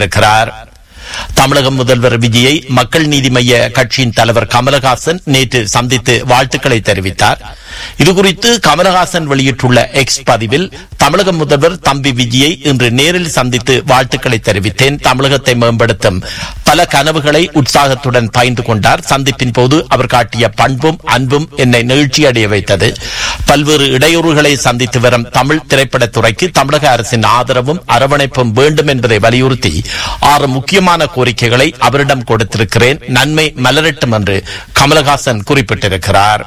தெரிவித்திருக்கிறார் தமிழக முதல்வர் விஜயை மக்கள் நீதி மய்ய கட்சியின் தலைவர் கமலஹாசன் நேற்று சந்தித்து வாழ்த்துக்களை தெரிவித்தார் இதுகுறித்து கமலஹாசன் வெளியிட்டுள்ள எக்ஸ் பதிவில் தமிழக முதல்வர் தம்பி விஜயை இன்று நேரில் சந்தித்து வாழ்த்துக்களை தெரிவித்தேன் தமிழகத்தை மேம்படுத்தும் பல கனவுகளை உற்சாகத்துடன் பகிர்ந்து கொண்டார் சந்திப்பின் போது அவர் காட்டிய பண்பும் அன்பும் என்னை நெகிழ்ச்சியடைய வைத்தது பல்வேறு இடையூறுகளை சந்தித்து வரும் தமிழ் திரைப்படத்துறைக்கு தமிழக அரசின் ஆதரவும் அரவணைப்பும் வேண்டும் என்பதை வலியுறுத்தி ஆறு முக்கியமான கோரிக்கைகளை அவரிடம் கொடுத்திருக்கிறேன் நன்மை மலரட்டும் என்று கமலஹாசன் குறிப்பிட்டிருக்கிறார்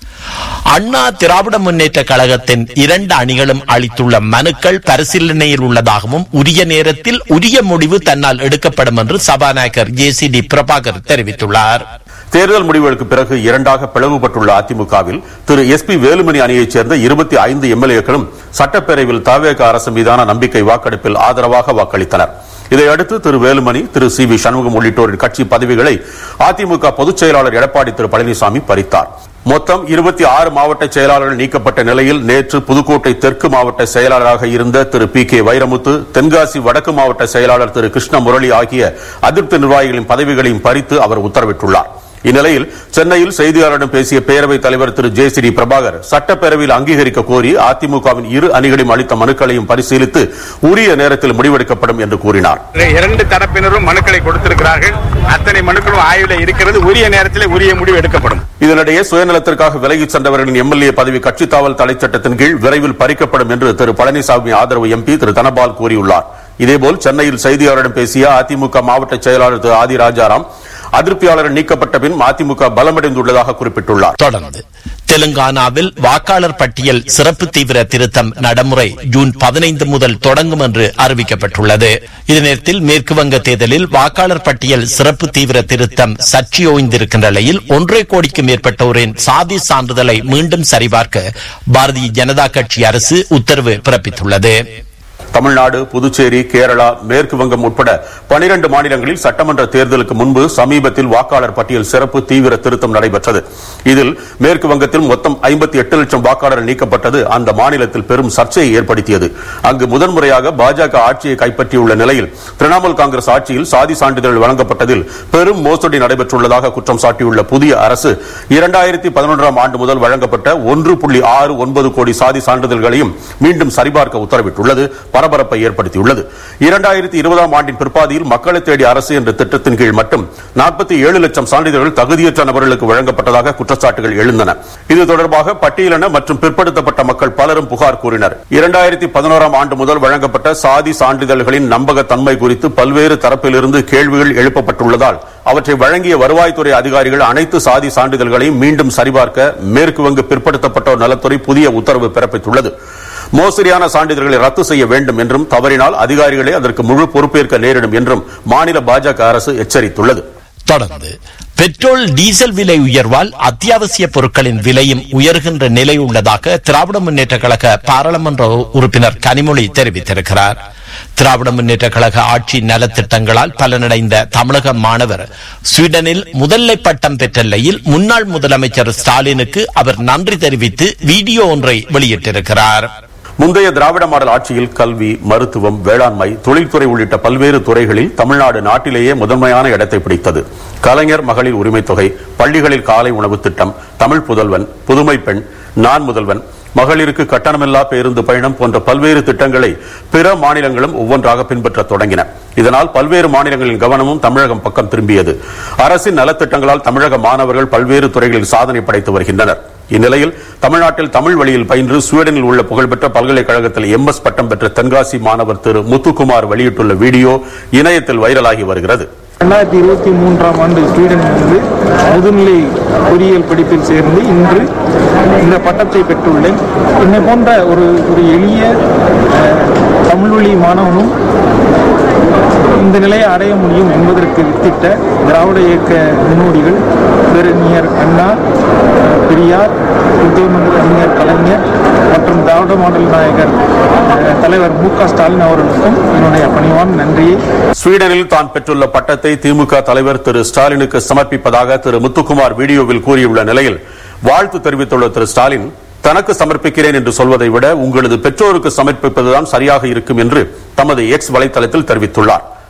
அண்ணா திராவிட முன்னேற்ற கழகத்தின் இரண்டு அணிகளும் அளித்துள்ள மனுக்கள் பரிசீலனையில் உள்ளதாகவும் உரிய நேரத்தில் உரிய முடிவு தன்னால் எடுக்கப்படும் என்று சபாநாயகர் ஜே சி டி பிரபாகர் தெரிவித்துள்ளார் தேர்தல் முடிவுகளுக்கு பிறகு இரண்டாக பிளவுபட்டுள்ள அதிமுகவில் திரு எஸ் பி வேலுமணி அணியைச் சேர்ந்த இருபத்தி ஐந்து எம்எல்ஏக்களும் சட்டப்பேரவையில் தவேக அரசு மீதான நம்பிக்கை வாக்கெடுப்பில் ஆதரவாக வாக்களித்தனர் இதையடுத்து திரு வேலுமணி திரு சி வி சண்முகம் உள்ளிட்டோரின் கட்சி பதவிகளை அதிமுக பொதுச் செயலாளர் எடப்பாடி திரு பழனிசாமி பறித்தார் மொத்தம் இருபத்தி ஆறு மாவட்ட செயலாளர்கள் நீக்கப்பட்ட நிலையில் நேற்று புதுக்கோட்டை தெற்கு மாவட்ட செயலாளராக இருந்த திரு பி கே வைரமுத்து தென்காசி வடக்கு மாவட்ட செயலாளர் திரு கிருஷ்ண முரளி ஆகிய அதிருப்தி நிர்வாகிகளின் பதவிகளையும் பறித்து அவர் உத்தரவிட்டுள்ளார் இந்நிலையில் சென்னையில் செய்தியாளரிடம் பேசிய பேரவைத் தலைவர் திரு ஜே சி டி பிரபாகர் சட்டப்பேரவையில் அங்கீகரிக்க கோரி அதிமுகவின் இரு அணிகளையும் அளித்த மனுக்களையும் பரிசீலித்து உரிய நேரத்தில் முடிவெடுக்கப்படும் என்று கூறினார் இரண்டு தரப்பினரும் மனுக்களை கொடுத்திருக்கிறார்கள் அத்தனை மனுக்களும் ஆய்வில் இருக்கிறது உரிய நேரத்தில் உரிய முடிவு எடுக்கப்படும் இதனிடையே சுயநலத்திற்காக விலகிச் சென்றவர்களின் எம்எல்ஏ பதவி கட்சித் தாவல் தடை சட்டத்தின் கீழ் விரைவில் பறிக்கப்படும் என்று திரு பழனிசாமி ஆதரவு எம்பி திரு தனபால் கூறியுள்ளார் இதேபோல் சென்னையில் செய்தியாளரிடம் பேசிய அதிமுக மாவட்ட செயலாளர் திரு ஆதி ராஜாராம் அதிருப்தியாளர் நீக்கப்பட்ட பின் அதிமுக பலமடைந்துள்ளதாக குறிப்பிட்டுள்ளார் தொடர்ந்து தெலுங்கானாவில் வாக்காளர் பட்டியல் சிறப்பு தீவிர திருத்தம் நடைமுறை ஜூன் பதினைந்து முதல் தொடங்கும் என்று அறிவிக்கப்பட்டுள்ளது இதே நேரத்தில் மேற்கு வங்க தேர்தலில் வாக்காளர் பட்டியல் சிறப்பு தீவிர திருத்தம் சர்ச்சையோய்ந்திருக்கின்ற நிலையில் ஒன்றரை கோடிக்கும் மேற்பட்டோரின் சாதி சான்றிதழை மீண்டும் சரிபார்க்க பாரதிய ஜனதா கட்சி அரசு உத்தரவு பிறப்பித்துள்ளது தமிழ்நாடு புதுச்சேரி கேரளா மேற்கு வங்கம் உட்பட பனிரண்டு மாநிலங்களில் சட்டமன்ற தேர்தலுக்கு முன்பு சமீபத்தில் வாக்காளர் பட்டியல் சிறப்பு தீவிர திருத்தம் நடைபெற்றது இதில் மேற்கு வங்கத்தில் மொத்தம் ஐம்பத்தி எட்டு லட்சம் வாக்காளர்கள் நீக்கப்பட்டது அந்த மாநிலத்தில் பெரும் சர்ச்சையை ஏற்படுத்தியது அங்கு முதன்முறையாக பாஜக ஆட்சியை கைப்பற்றியுள்ள நிலையில் திரிணாமுல் காங்கிரஸ் ஆட்சியில் சாதி சான்றிதழ் வழங்கப்பட்டதில் பெரும் மோசடி நடைபெற்றுள்ளதாக குற்றம் சாட்டியுள்ள புதிய அரசு இரண்டாயிரத்தி பதினொன்றாம் ஆண்டு முதல் வழங்கப்பட்ட ஒன்று புள்ளி ஆறு ஒன்பது கோடி சாதி சான்றிதழ்களையும் மீண்டும் சரிபார்க்க உத்தரவிட்டுள்ளது பரபரப்பை ஏற்படுத்தியுள்ளது இரண்டாயிரத்தி இருபதாம் ஆண்டின் பிற்பாதியில் மக்களை தேடி அரசு என்ற திட்டத்தின் கீழ் மட்டும் நாற்பத்தி ஏழு லட்சம் சான்றிதழ்கள் தகுதியற்ற நபர்களுக்கு வழங்கப்பட்டதாக குற்றச்சாட்டுகள் எழுந்தன இது தொடர்பாக பட்டியலின மற்றும் பிற்படுத்தப்பட்ட மக்கள் பலரும் புகார் கூறினர் இரண்டாயிரத்தி பதினோராம் ஆண்டு முதல் வழங்கப்பட்ட சாதி சான்றிதழ்களின் நம்பகத்தன்மை குறித்து பல்வேறு தரப்பிலிருந்து கேள்விகள் எழுப்பப்பட்டுள்ளதால் அவற்றை வழங்கிய வருவாய்த்துறை அதிகாரிகள் அனைத்து சாதி சான்றிதழ்களையும் மீண்டும் சரிபார்க்க மேற்கு வங்க பிற்படுத்தப்பட்டோர் நலத்துறை புதிய உத்தரவு பிறப்பித்துள்ளது மோசடியான சான்றிதழ்களை ரத்து செய்ய வேண்டும் என்றும் தவறினால் அதிகாரிகளே அதற்கு முழு பொறுப்பேற்க நேரிடும் என்றும் மாநில பாஜக அரசு எச்சரித்துள்ளது தொடர்ந்து பெட்ரோல் டீசல் விலை உயர்வால் அத்தியாவசிய பொருட்களின் விலையும் உயர்கின்ற நிலை உள்ளதாக திராவிட முன்னேற்ற கழக பாராளுமன்ற உறுப்பினர் கனிமொழி தெரிவித்திருக்கிறார் திராவிட முன்னேற்ற கழக ஆட்சி நலத்திட்டங்களால் பலனடைந்த தமிழக மாணவர் ஸ்வீடனில் முதல்லை பட்டம் பெற்ற நிலையில் முன்னாள் முதலமைச்சர் ஸ்டாலினுக்கு அவர் நன்றி தெரிவித்து வீடியோ ஒன்றை வெளியிட்டிருக்கிறார் முந்தைய திராவிட மாடல் ஆட்சியில் கல்வி மருத்துவம் வேளாண்மை தொழில்துறை உள்ளிட்ட பல்வேறு துறைகளில் தமிழ்நாடு நாட்டிலேயே முதன்மையான இடத்தை பிடித்தது கலைஞர் மகளிர் உரிமைத் தொகை பள்ளிகளில் காலை உணவு திட்டம் தமிழ் புதல்வன் புதுமை பெண் நான் முதல்வன் மகளிருக்கு கட்டணமில்லா பேருந்து பயணம் போன்ற பல்வேறு திட்டங்களை பிற மாநிலங்களும் ஒவ்வொன்றாக பின்பற்ற தொடங்கின இதனால் பல்வேறு மாநிலங்களின் கவனமும் தமிழகம் பக்கம் திரும்பியது அரசின் நலத்திட்டங்களால் தமிழக மாணவர்கள் பல்வேறு துறைகளில் சாதனை படைத்து வருகின்றனர் இந்நிலையில் தமிழ்நாட்டில் தமிழ் வழியில் பயின்று ஸ்வீடனில் உள்ள புகழ்பெற்ற பல்கலைக்கழகத்தில் எம் எஸ் பட்டம் பெற்ற தென்காசி மாணவர் திரு முத்துக்குமார் வெளியிட்டுள்ள வீடியோ இணையத்தில் வைரலாகி வருகிறது ரெண்டாயிரத்தி இருபத்தி மூன்றாம் ஆண்டு ஸ்வீடன் வந்து முதுநிலை பொறியியல் படிப்பில் சேர்ந்து இன்று இந்த பட்டத்தை பெற்றுள்ளேன் என்னை போன்ற ஒரு ஒரு எளிய அஹ், தமிழ் வழி மாணவனும் இந்த நிலையை அடைய முடியும் என்பதற்கு வித்திட்ட திராவிட இயக்க முன்னோடிகள் பெருநியர் அண்ணா அஹ், பெரியார் உத்தவமன்ற அறிஞர் கலைஞர் மற்றும் திராவிட மாடல் நாயகர் அஹ், தலைவர் மு க ஸ்டாலின் அவர்களுக்கும் என்னுடைய பணிவான நன்றியை ஸ்வீடனில் தான் பெற்றுள்ள பட்டத்தை திமுக தலைவர் திரு ஸ்டாலினுக்கு சமர்ப்பிப்பதாக திரு முத்துக்குமார் வீடியோவில் கூறியுள்ள நிலையில் வாழ்த்து தெரிவித்துள்ள திரு ஸ்டாலின் தனக்கு சமர்ப்பிக்கிறேன் என்று சொல்வதை விட உங்களது பெற்றோருக்கு சமர்ப்பிப்பதுதான் சரியாக இருக்கும் என்று தமது எக்ஸ் வலைத்தளத்தில் தெரிவித்துள்ளார்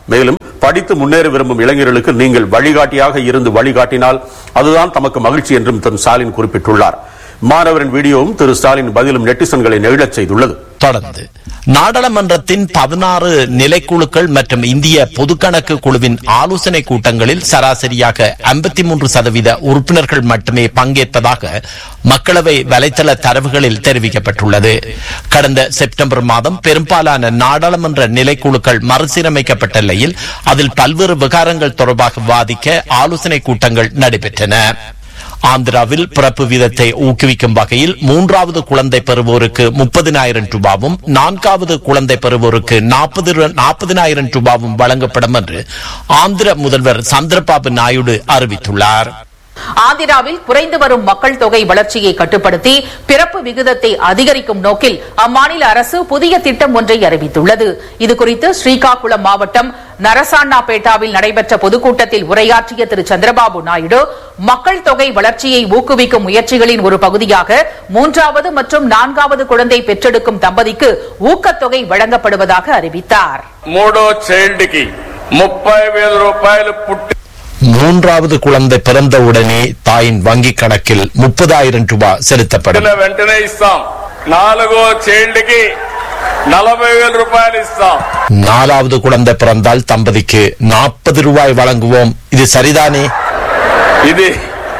மேலும் படித்து முன்னேற விரும்பும் இளைஞர்களுக்கு நீங்கள் வழிகாட்டியாக இருந்து வழிகாட்டினால் அதுதான் தமக்கு மகிழ்ச்சி என்றும் திரு ஸ்டாலின் குறிப்பிட்டுள்ளார் மாணவரின் வீடியோவும் திரு ஸ்டாலின் பதிலும் நெட்டிசன்களை நெகிழச் செய்துள்ளது தொடர்ந்து நாடாளுமன்றத்தின் பதினாறு நிலைக்குழுக்கள் மற்றும் இந்திய பொதுக்கணக்கு குழுவின் ஆலோசனை கூட்டங்களில் சராசரியாக 53% மூன்று சதவீத உறுப்பினர்கள் மட்டுமே பங்கேற்பதாக மக்களவை வலைதள தரவுகளில் தெரிவிக்கப்பட்டுள்ளது கடந்த செப்டம்பர் மாதம் பெரும்பாலான நாடாளுமன்ற நிலைக்குழுக்கள் மறுசீரமைக்கப்பட்ட நிலையில் அதில் பல்வேறு விகாரங்கள் தொடர்பாக விவாதிக்க ஆலோசனை கூட்டங்கள் நடைபெற்றன ஆந்திராவில் பிறப்பு வீதத்தை ஊக்குவிக்கும் வகையில் மூன்றாவது குழந்தை பெறுவோருக்கு முப்பதினாயிரம் ரூபாவும் நான்காவது குழந்தை பெறுவோருக்கு நாற்பது நாற்பதினாயிரம் ரூபாவும் வழங்கப்படும் என்று ஆந்திர முதல்வர் சந்திரபாபு நாயுடு அறிவித்துள்ளார் ஆந்திராவில் குறைந்து வரும் மக்கள் தொகை வளர்ச்சியை கட்டுப்படுத்தி பிறப்பு விகிதத்தை அதிகரிக்கும் நோக்கில் அம்மாநில அரசு புதிய திட்டம் ஒன்றை அறிவித்துள்ளது இதுகுறித்து ஸ்ரீகாகுளம் மாவட்டம் நரசாண்ணாபேட்டாவில் நடைபெற்ற பொதுக்கூட்டத்தில் உரையாற்றிய திரு சந்திரபாபு நாயுடு மக்கள் தொகை வளர்ச்சியை ஊக்குவிக்கும் முயற்சிகளின் ஒரு பகுதியாக மூன்றாவது மற்றும் நான்காவது குழந்தை பெற்றெடுக்கும் தம்பதிக்கு ஊக்கத்தொகை வழங்கப்படுவதாக அறிவித்தார் మూడో చైల్డ్ కి ముప్పై వేల రూపాయలు పుట్టి மூன்றாவது குழந்தை பிறந்தவுடனே தாயின் வங்கிக் கணக்கில் முப்பதாயிரம் ரூபாய் செலுத்தப்படும் పుట్టిన వెంటనే ఇస్తాం నాలుగో చైల్డ్ కి నలభై వేల రూపాయలు ఇస్తాం நாலாவது குழந்தை பிறந்தால் தம்பதிக்கு நாற்பது ரூபாய் வழங்குவோம் இது சரிதானே ఇది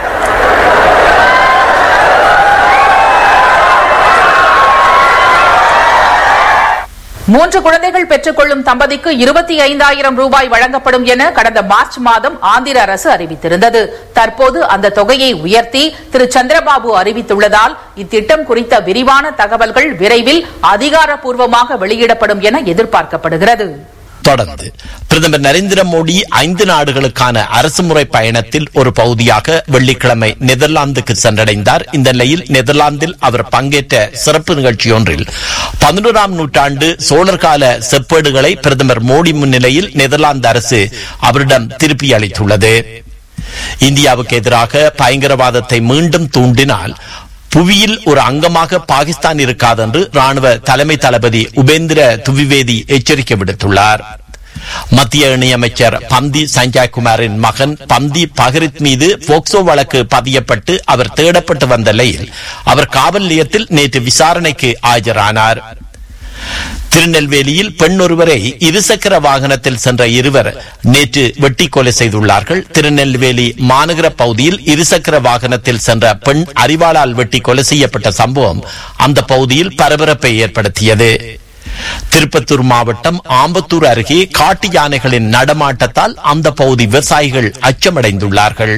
மூன்று குழந்தைகள் பெற்றுக்கொள்ளும் தம்பதிக்கு இருபத்தி ஐந்தாயிரம் ரூபாய் வழங்கப்படும் என கடந்த மார்ச் மாதம் ஆந்திர அரசு அறிவித்திருந்தது தற்போது அந்த தொகையை உயர்த்தி திரு சந்திரபாபு அறிவித்துள்ளதால் இத்திட்டம் குறித்த விரிவான தகவல்கள் விரைவில் அதிகாரப்பூர்வமாக வெளியிடப்படும் என எதிர்பார்க்கப்படுகிறது தொடர்ந்து பிரதமர் நரேந்திர மோடி ஐந்து நாடுகளுக்கான அரசுமுறை பயணத்தில் ஒரு பகுதியாக வெள்ளிக்கிழமை நெதர்லாந்துக்கு சென்றடைந்தார் இந்த நிலையில் நெதர்லாந்தில் அவர் பங்கேற்ற சிறப்பு நிகழ்ச்சி ஒன்றில் பதினோராம் நூற்றாண்டு சோழர் கால செப்பேடுகளை பிரதமர் மோடி முன்னிலையில் நெதர்லாந்து அரசு அவரிடம் திருப்பி அளித்துள்ளது இந்தியாவுக்கு எதிராக பயங்கரவாதத்தை மீண்டும் தூண்டினால் புவியில் ஒரு அங்கமாக பாகிஸ்தான் இருக்காது என்று ராணுவ தலைமை தளபதி உபேந்திர துவிவேதி எச்சரிக்கை விடுத்துள்ளார் மத்திய இணையமைச்சர் பந்தி சஞ்சய் குமாரின் மகன் பந்தி பஹரித் மீது போக்சோ வழக்கு பதியப்பட்டு அவர் தேடப்பட்டு வந்த நிலையில் அவர் காவல் நிலையத்தில் நேற்று விசாரணைக்கு ஆஜரானார் திருநெல்வேலியில் பெண் ஒருவரை இருசக்கர வாகனத்தில் சென்ற இருவர் நேற்று வெட்டி கொலை செய்துள்ளார்கள் திருநெல்வேலி மாநகர பகுதியில் இருசக்கர வாகனத்தில் சென்ற பெண் அறிவாளால் வெட்டி கொலை செய்யப்பட்ட சம்பவம் அந்த பகுதியில் பரபரப்பை ஏற்படுத்தியது திருப்பத்தூர் மாவட்டம் ஆம்பத்தூர் அருகே காட்டு யானைகளின் நடமாட்டத்தால் அந்த பகுதி விவசாயிகள் அச்சமடைந்துள்ளார்கள்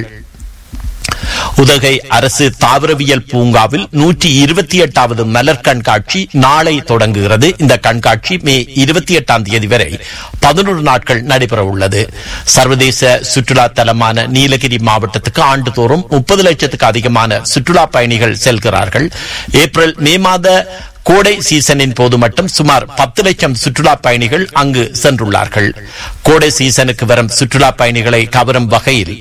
உதகை அரசு தாவரவியல் பூங்காவில் நூற்றி இருபத்தி எட்டாவது மலர் கண்காட்சி நாளை தொடங்குகிறது இந்த கண்காட்சி மே இருபத்தி எட்டாம் தேதி வரை பதினொரு நாட்கள் நடைபெற உள்ளது சர்வதேச சுற்றுலா தலமான நீலகிரி மாவட்டத்துக்கு ஆண்டுதோறும் முப்பது லட்சத்துக்கு அதிகமான சுற்றுலா பயணிகள் செல்கிறார்கள் ஏப்ரல் மே மாத கோடை சீசனின் போது மட்டும் சுமார் பத்து லட்சம் சுற்றுலா பயணிகள் அங்கு சென்றுள்ளார்கள் கோடை சீசனுக்கு வரும் சுற்றுலா பயணிகளை கவரும் வகையில்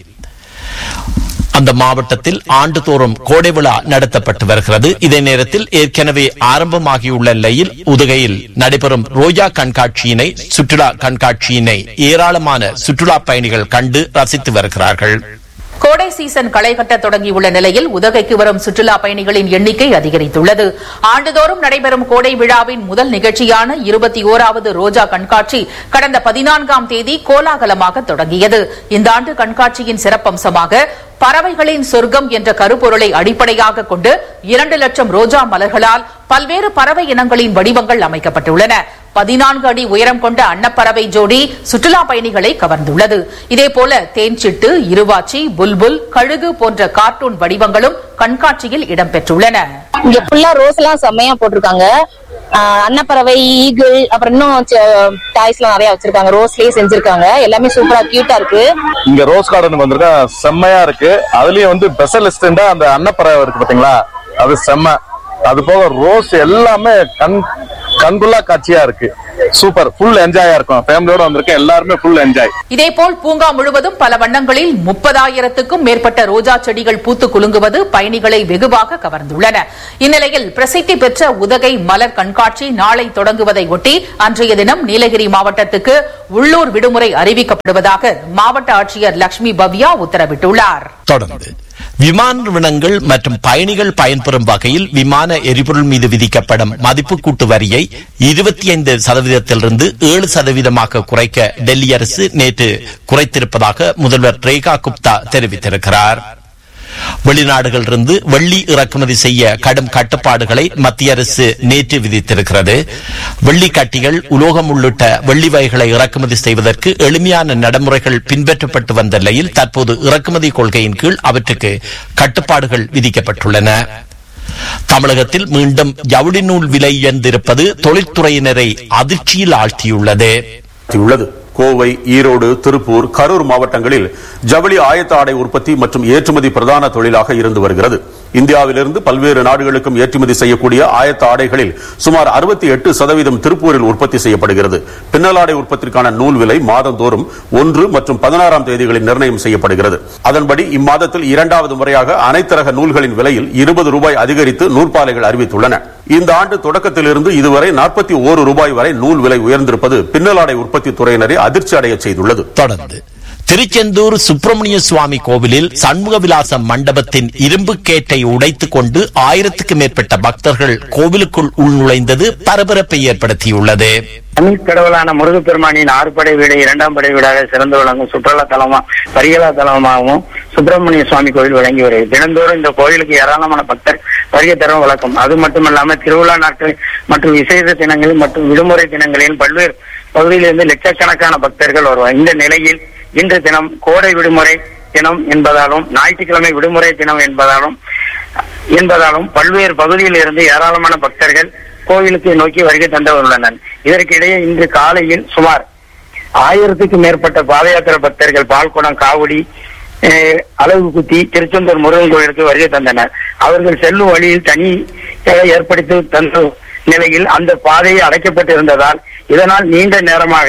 அந்த மாவட்டத்தில் ஆண்டுதோறும் கோடை விழா நடத்தப்பட்டு வருகிறது இதே நேரத்தில் ஏற்கனவே ஆரம்பமாகியுள்ள நிலையில் உதகையில் நடைபெறும் ரோஜா கண்காட்சியினை சுற்றுலா கண்காட்சியினை ஏராளமான சுற்றுலா பயணிகள் கண்டு ரசித்து வருகிறார்கள் கோடை சீசன் களை கட்ட தொடங்கியுள்ள நிலையில் உதகைக்கு வரும் சுற்றுலா பயணிகளின் எண்ணிக்கை அதிகரித்துள்ளது ஆண்டுதோறும் நடைபெறும் கோடை விழாவின் முதல் நிகழ்ச்சியான இருபத்தி ஓராவது ரோஜா கண்காட்சி கடந்த பதினான்காம் தேதி கோலாகலமாக தொடங்கியது இந்த ஆண்டு கண்காட்சியின் சிறப்பம்சமாக பறவைகளின் சொர்க்கம் என்ற கருப்பொருளை அடிப்படையாக கொண்டு இரண்டு லட்சம் ரோஜா மலர்களால் பல்வேறு பறவை இனங்களின் வடிவங்கள் அமைக்கப்பட்டுள்ளன பதினான்கு அடி உயரம் கொண்ட அன்னப்பறவை ஜோடி சுற்றுலா பயணிகளை கவர்ந்துள்ளது இதேபோல தேன்சிட்டு இருவாச்சி புல்புல் கழுகு போன்ற கார்ட்டூன் வடிவங்களும் கண்காட்சியில் இடம்பெற்றுள்ளன இங்க ஃபுல்லா ரோஸ் எல்லாம் செம்மையா போட்டிருக்காங்க ஆஹ் அன்னப்பறவை ஈகிள் அப்புறம் இன்னும் டாய்ஸ் எல்லாம் நிறைய வச்சிருக்காங்க ரோஸ்லயே செஞ்சிருக்காங்க எல்லாமே சூப்பரா கியூட்டா இருக்கு இங்க ரோஸ் கார்டனுக்கு வந்திருக்கேன் செம்மையா இருக்கு அதுலயும் வந்து ஸ்பெஷலிஸ்டா அந்த அன்னப்பறவை இருக்கு பாத்தீங்களா அது செம்ம அது போக ரோஸ் எல்லாமே கண் கண்குள்ளா காட்சியா இருக்கு சூப்பர் ஃபுல் என்ஜாயா இருக்கும் ஃபேமிலியோட வந்திருக்கேன் எல்லாருமே ஃபுல் என்ஜாய் இதேபோல் பூங்கா முழுவதும் பல வண்ணங்களில் முப்பதாயிரத்துக்கும் மேற்பட்ட ரோஜா செடிகள் பூத்து குலுங்குவது பயணிகளை வெகுவாக கவர்ந்துள்ளன இந்நிலையில் பிரசித்தி பெற்ற உதகை மலர் கண்காட்சி நாளை தொடங்குவதை ஒட்டி அன்றைய தினம் நீலகிரி மாவட்டத்துக்கு உள்ளூர் விடுமுறை அறிவிக்கப்படுவதாக மாவட்ட ஆட்சியர் லட்சுமி பவ்யா உத்தரவிட்டுள்ளார் தொடர்ந்து விமான நிறுவனங்கள் மற்றும் பயணிகள் பயன்பெறும் வகையில் விமான எரிபொருள் மீது விதிக்கப்படும் மதிப்பு கூட்டு வரியை இருபத்தி ஐந்து சதவீதத்திலிருந்து ஏழு சதவீதமாக குறைக்க டெல்லி அரசு நேற்று குறைத்திருப்பதாக முதல்வர் ரேகா குப்தா தெரிவித்திருக்கிறார் வெளிநாடுகளிலிருந்து வெள்ளி இறக்குமதி செய்ய கடும் கட்டுப்பாடுகளை மத்திய அரசு நேற்று விதித்திருக்கிறது வெள்ளி கட்டிகள் உலோகம் உள்ளிட்ட வெள்ளி வகைகளை இறக்குமதி செய்வதற்கு எளிமையான நடைமுறைகள் பின்பற்றப்பட்டு வந்த நிலையில் தற்போது இறக்குமதி கொள்கையின் கீழ் அவற்றுக்கு கட்டுப்பாடுகள் விதிக்கப்பட்டுள்ளன தமிழகத்தில் மீண்டும் ஜவுளி நூல் விலை உயர்ந்திருப்பது தொழில்துறையினரை அதிர்ச்சியில் ஆழ்த்தியுள்ளது உள்ளது கோவை ஈரோடு திருப்பூர் கரூர் மாவட்டங்களில் ஜவுளி ஆயத்த ஆடை உற்பத்தி மற்றும் ஏற்றுமதி பிரதான தொழிலாக இருந்து வருகிறது இந்தியாவிலிருந்து பல்வேறு நாடுகளுக்கும் ஏற்றுமதி செய்யக்கூடிய ஆயத்த ஆடைகளில் சுமார் அறுபத்தி எட்டு சதவீதம் திருப்பூரில் உற்பத்தி செய்யப்படுகிறது பின்னலாடை உற்பத்திற்கான நூல் விலை மாதந்தோறும் ஒன்று மற்றும் பதினாறாம் தேதிகளில் நிர்ணயம் செய்யப்படுகிறது அதன்படி இம்மாதத்தில் இரண்டாவது முறையாக அனைத்தரக நூல்களின் விலையில் இருபது ரூபாய் அதிகரித்து நூற்பாலைகள் அறிவித்துள்ளன இந்த ஆண்டு தொடக்கத்திலிருந்து இதுவரை நாற்பத்தி ஓரு ரூபாய் வரை நூல் விலை உயர்ந்திருப்பது பின்னலாடை உற்பத்தி துறையினரை அதிர்ச்சி அடைய செய்துள்ளது தொடர்ந்து திருச்செந்தூர் சுப்பிரமணிய சுவாமி கோவிலில் சண்முக விலாச மண்டபத்தின் இரும்பு கேட்டை உடைத்துக் கொண்டு ஆயிரத்துக்கு மேற்பட்ட பக்தர்கள் கோவிலுக்குள் உள்நுழைந்தது பரபரப்பை ஏற்படுத்தியுள்ளது தமிழ் கடவுளான முருகப்பெருமானின் ஆறுபடை வீடு இரண்டாம் படை வீடாக சிறந்து விளங்கும் சுற்றுலா தலமா பரிகலா தலமாகவும் சுப்பிரமணிய சுவாமி கோவில் விளங்கி வருகிறது தினந்தோறும் இந்த கோயிலுக்கு ஏராளமான பக்தர் வருகை தரும் வழக்கம் அது மட்டுமல்லாம திருவிழா நாட்கள் மற்றும் விசேஷ தினங்களில் மற்றும் விடுமுறை தினங்களில் பல்வேறு பகுதியிலிருந்து லட்சக்கணக்கான பக்தர்கள் வருவார் இந்த நிலையில் இன்று தினம் கோடை விடுமுறை தினம் என்பதாலும் ஞாயிற்றுக்கிழமை விடுமுறை தினம் என்பதாலும் என்பதாலும் பல்வேறு பகுதியில் இருந்து ஏராளமான பக்தர்கள் கோவிலுக்கு நோக்கி வருகை தந்துள்ளனர் இதற்கிடையே இன்று காலையில் சுமார் ஆயிரத்துக்கும் மேற்பட்ட பாத யாத்திரை பக்தர்கள் பால்குடம் காவடி அஹ், அலகு குத்தி திருச்செந்தூர் முருகன் கோயிலுக்கு வருகை தந்தனர் அவர்கள் செல்லும் வழியில் தனி அஹ், ஏற்படுத்தி தந்த நிலையில் அந்த பாதை அடைக்கப்பட்டு இருந்ததால் இதனால் நீண்ட நேரமாக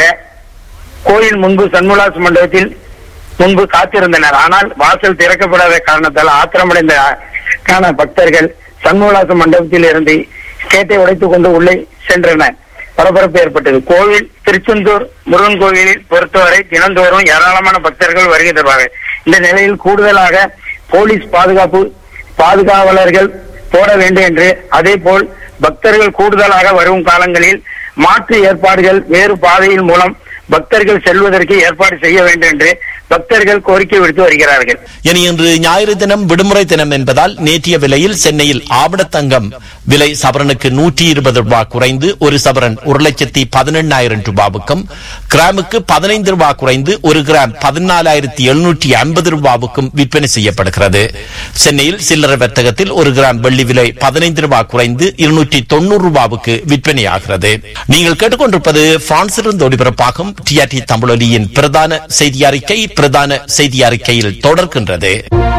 கோயில் முன்பு சண்முலாஸ் மண்டபத்தில் முன்பு காத்திருந்தனர் ஆனால் வாசல் திறக்கப்படாத காரணத்தால் ஆத்திரமடைந்த காண பக்தர்கள் சண்முகலாச மண்டபத்தில் இருந்து கேட்டை உடைத்துக் கொண்டு உள்ளே சென்றனர் பரபரப்பு ஏற்பட்டது கோவில் திருச்செந்தூர் முருகன் கோவிலில் பொறுத்தவரை தினந்தோறும் ஏராளமான பக்தர்கள் வருகை தருவார்கள் இந்த நிலையில் கூடுதலாக போலீஸ் பாதுகாப்பு பாதுகாவலர்கள் போட வேண்டும் என்று அதே போல் பக்தர்கள் கூடுதலாக வரும் காலங்களில் மாற்று ஏற்பாடுகள் வேறு பாதையின் மூலம் பக்தர்கள் செல்வதற்கு ஏற்பாடு செய்ய வேண்டும் என்று பக்தர்கள் கோரிக்கை விடுத்து வருகிறார்கள் இனி இன்று ஞாயிறு தினம் விடுமுறை தினம் என்பதால் நேற்றைய விலையில் சென்னையில் ஆவணத்தங்கம் விலை சவரனுக்கு நூற்றி இருபது ரூபாய் குறைந்து ஒரு சவரன் ஒரு லட்சத்தி பதினெண்ணாயிரம் ரூபாவுக்கும் கிராமுக்கு பதினைந்து ரூபாய் குறைந்து ஒரு கிராம் பதினாலாயிரத்தி எழுநூற்றி ஐம்பது ரூபாவுக்கும் விற்பனை செய்யப்படுகிறது சென்னையில் சில்லறை வர்த்தகத்தில் ஒரு கிராம் வெள்ளி விலை பதினைந்து ரூபாய் குறைந்து இருநூற்றி தொண்ணூறு ரூபாவுக்கு விற்பனையாகிறது நீங்கள் கேட்டுக்கொண்டிருப்பது பிரான்சிலிருந்து ஒளிபரப்பாகும் டிஆர்டி தமிழொலியின் பிரதான செய்தி அறிக்கை பிரதான செய்தி அறிக்கையில் தொடர்கின்றது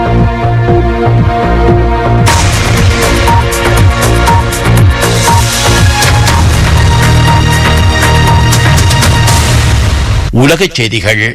உலகச் செய்திகள்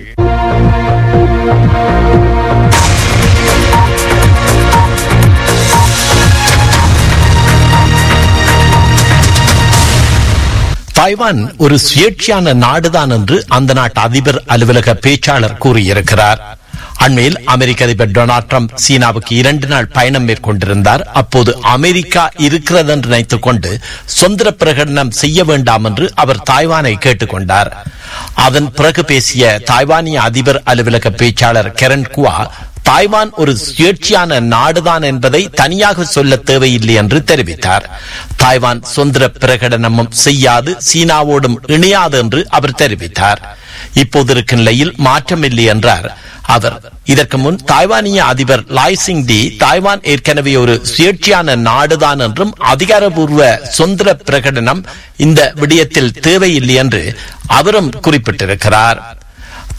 தாய்வான் ஒரு சுயேட்சையான நாடுதான் என்று அந்த நாட்டு அதிபர் அலுவலக பேச்சாளர் கூறியிருக்கிறார் அண்மையில் அமெரிக்க அதிபர் டொனால்ட் ட்ரம்ப் சீனாவுக்கு இரண்டு நாள் பயணம் மேற்கொண்டிருந்தார் அப்போது அமெரிக்கா இருக்கிறது என்று நினைத்துக் கொண்டு சொந்த பிரகடனம் செய்ய வேண்டாம் என்று அவர் தாய்வானை கேட்டுக்கொண்டார் அதன் பிறகு பேசிய தாய்வானிய அதிபர் அலுவலக பேச்சாளர் கெரன் குவா தாய்வான் ஒரு சுயேட்சையான நாடுதான் என்பதை தனியாக சொல்ல தேவையில்லை என்று தெரிவித்தார் தாய்வான் சுதந்திர பிரகடனமும் செய்யாது சீனாவோடும் இணையாது என்று அவர் தெரிவித்தார் இப்போது இருக்கும் நிலையில் மாற்றமில்லை என்றார் அவர் இதற்கு முன் தாய்வானிய அதிபர் லாய் சிங் டி தாய்வான் ஏற்கனவே ஒரு சுயேட்சையான நாடுதான் என்றும் அதிகாரபூர்வ சுதந்திர பிரகடனம் இந்த விடயத்தில் தேவையில்லை என்று அவரும் குறிப்பிட்டிருக்கிறார்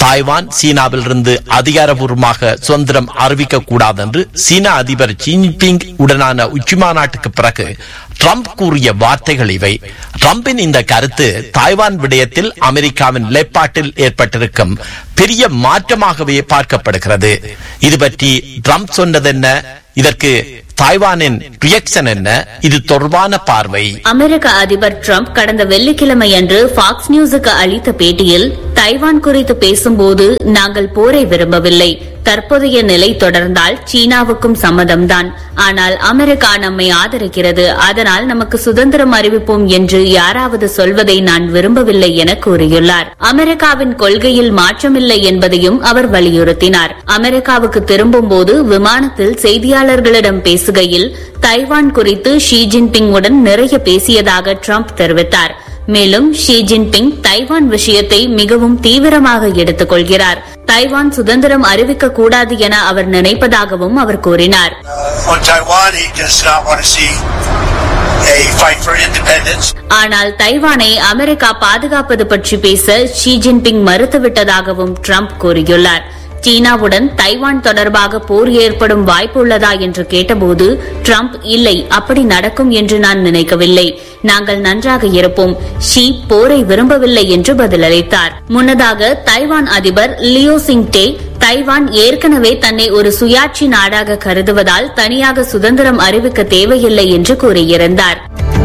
தாய்வான் சீனாவிலிருந்து அதிகாரபூர்வமாக சுதந்திரம் அறிவிக்க கூடாது என்று சீன அதிபர் ஜின்பிங் உடனான உச்சிமாநாட்டுக்கு பிறகு ட்ரம்ப் கூறிய வார்த்தைகள் இவை ட்ரம்பின் இந்த கருத்து தாய்வான் விடயத்தில் அமெரிக்காவின் நிலைப்பாட்டில் ஏற்பட்டிருக்கும் பெரிய மாற்றமாகவே பார்க்கப்படுகிறது இது பற்றி ட்ரம்ப் சொன்னதென்ன இதற்கு தாய்வானின் ரியாக்ஷன் என்ன இது தொடர்பான பார்வை அமெரிக்க அதிபர் டிரம்ப் கடந்த வெள்ளிக்கிழமை அன்று பாக்ஸ் நியூஸுக்கு அளித்த பேட்டியில் தைவான் குறித்து பேசும்போது நாங்கள் போரை விரும்பவில்லை தற்போதைய நிலை தொடர்ந்தால் சீனாவுக்கும் சம்மதம்தான் ஆனால் அமெரிக்கா நம்மை ஆதரிக்கிறது அதனால் நமக்கு சுதந்திரம் அறிவிப்போம் என்று யாராவது சொல்வதை நான் விரும்பவில்லை என கூறியுள்ளார் அமெரிக்காவின் கொள்கையில் மாற்றமில்லை என்பதையும் அவர் வலியுறுத்தினார் அமெரிக்காவுக்கு திரும்பும்போது விமானத்தில் செய்தியாளர்களிடம் பேசுகையில் தைவான் குறித்து ஷி ஜின்பிங் உடன் நிறைய பேசியதாக ட்ரம்ப் தெரிவித்தார் மேலும் ஷி ஜின்பிங் தைவான் விஷயத்தை மிகவும் தீவிரமாக எடுத்துக் கொள்கிறார் தைவான் சுதந்திரம் அறிவிக்க கூடாது என அவர் நினைப்பதாகவும் அவர் கூறினார் On Taiwan, he does not want to see a fight for independence. ஆனால் தைவானை அமெரிக்கா பாதுகாப்பது பற்றி பேச ஷி ஜின்பிங் மறுத்துவிட்டதாகவும் ட்ரம்ப் கூறியுள்ளார் சீனாவுடன் தைவான் தொடர்பாக போர் ஏற்படும் வாய்ப்பு உள்ளதா என்று கேட்டபோது ட்ரம்ப் இல்லை அப்படி நடக்கும் என்று நான் நினைக்கவில்லை நாங்கள் நன்றாக இருப்போம் ஷி போரை விரும்பவில்லை என்று பதிலளித்தார் முன்னதாக தைவான் அதிபர் லியோ சிங் டே தைவான் ஏற்கனவே தன்னை ஒரு சுயாட்சி நாடாக கருதுவதால் தனியாக சுதந்திரம் அறிவிக்க தேவையில்லை என்று கூறியிருந்தார்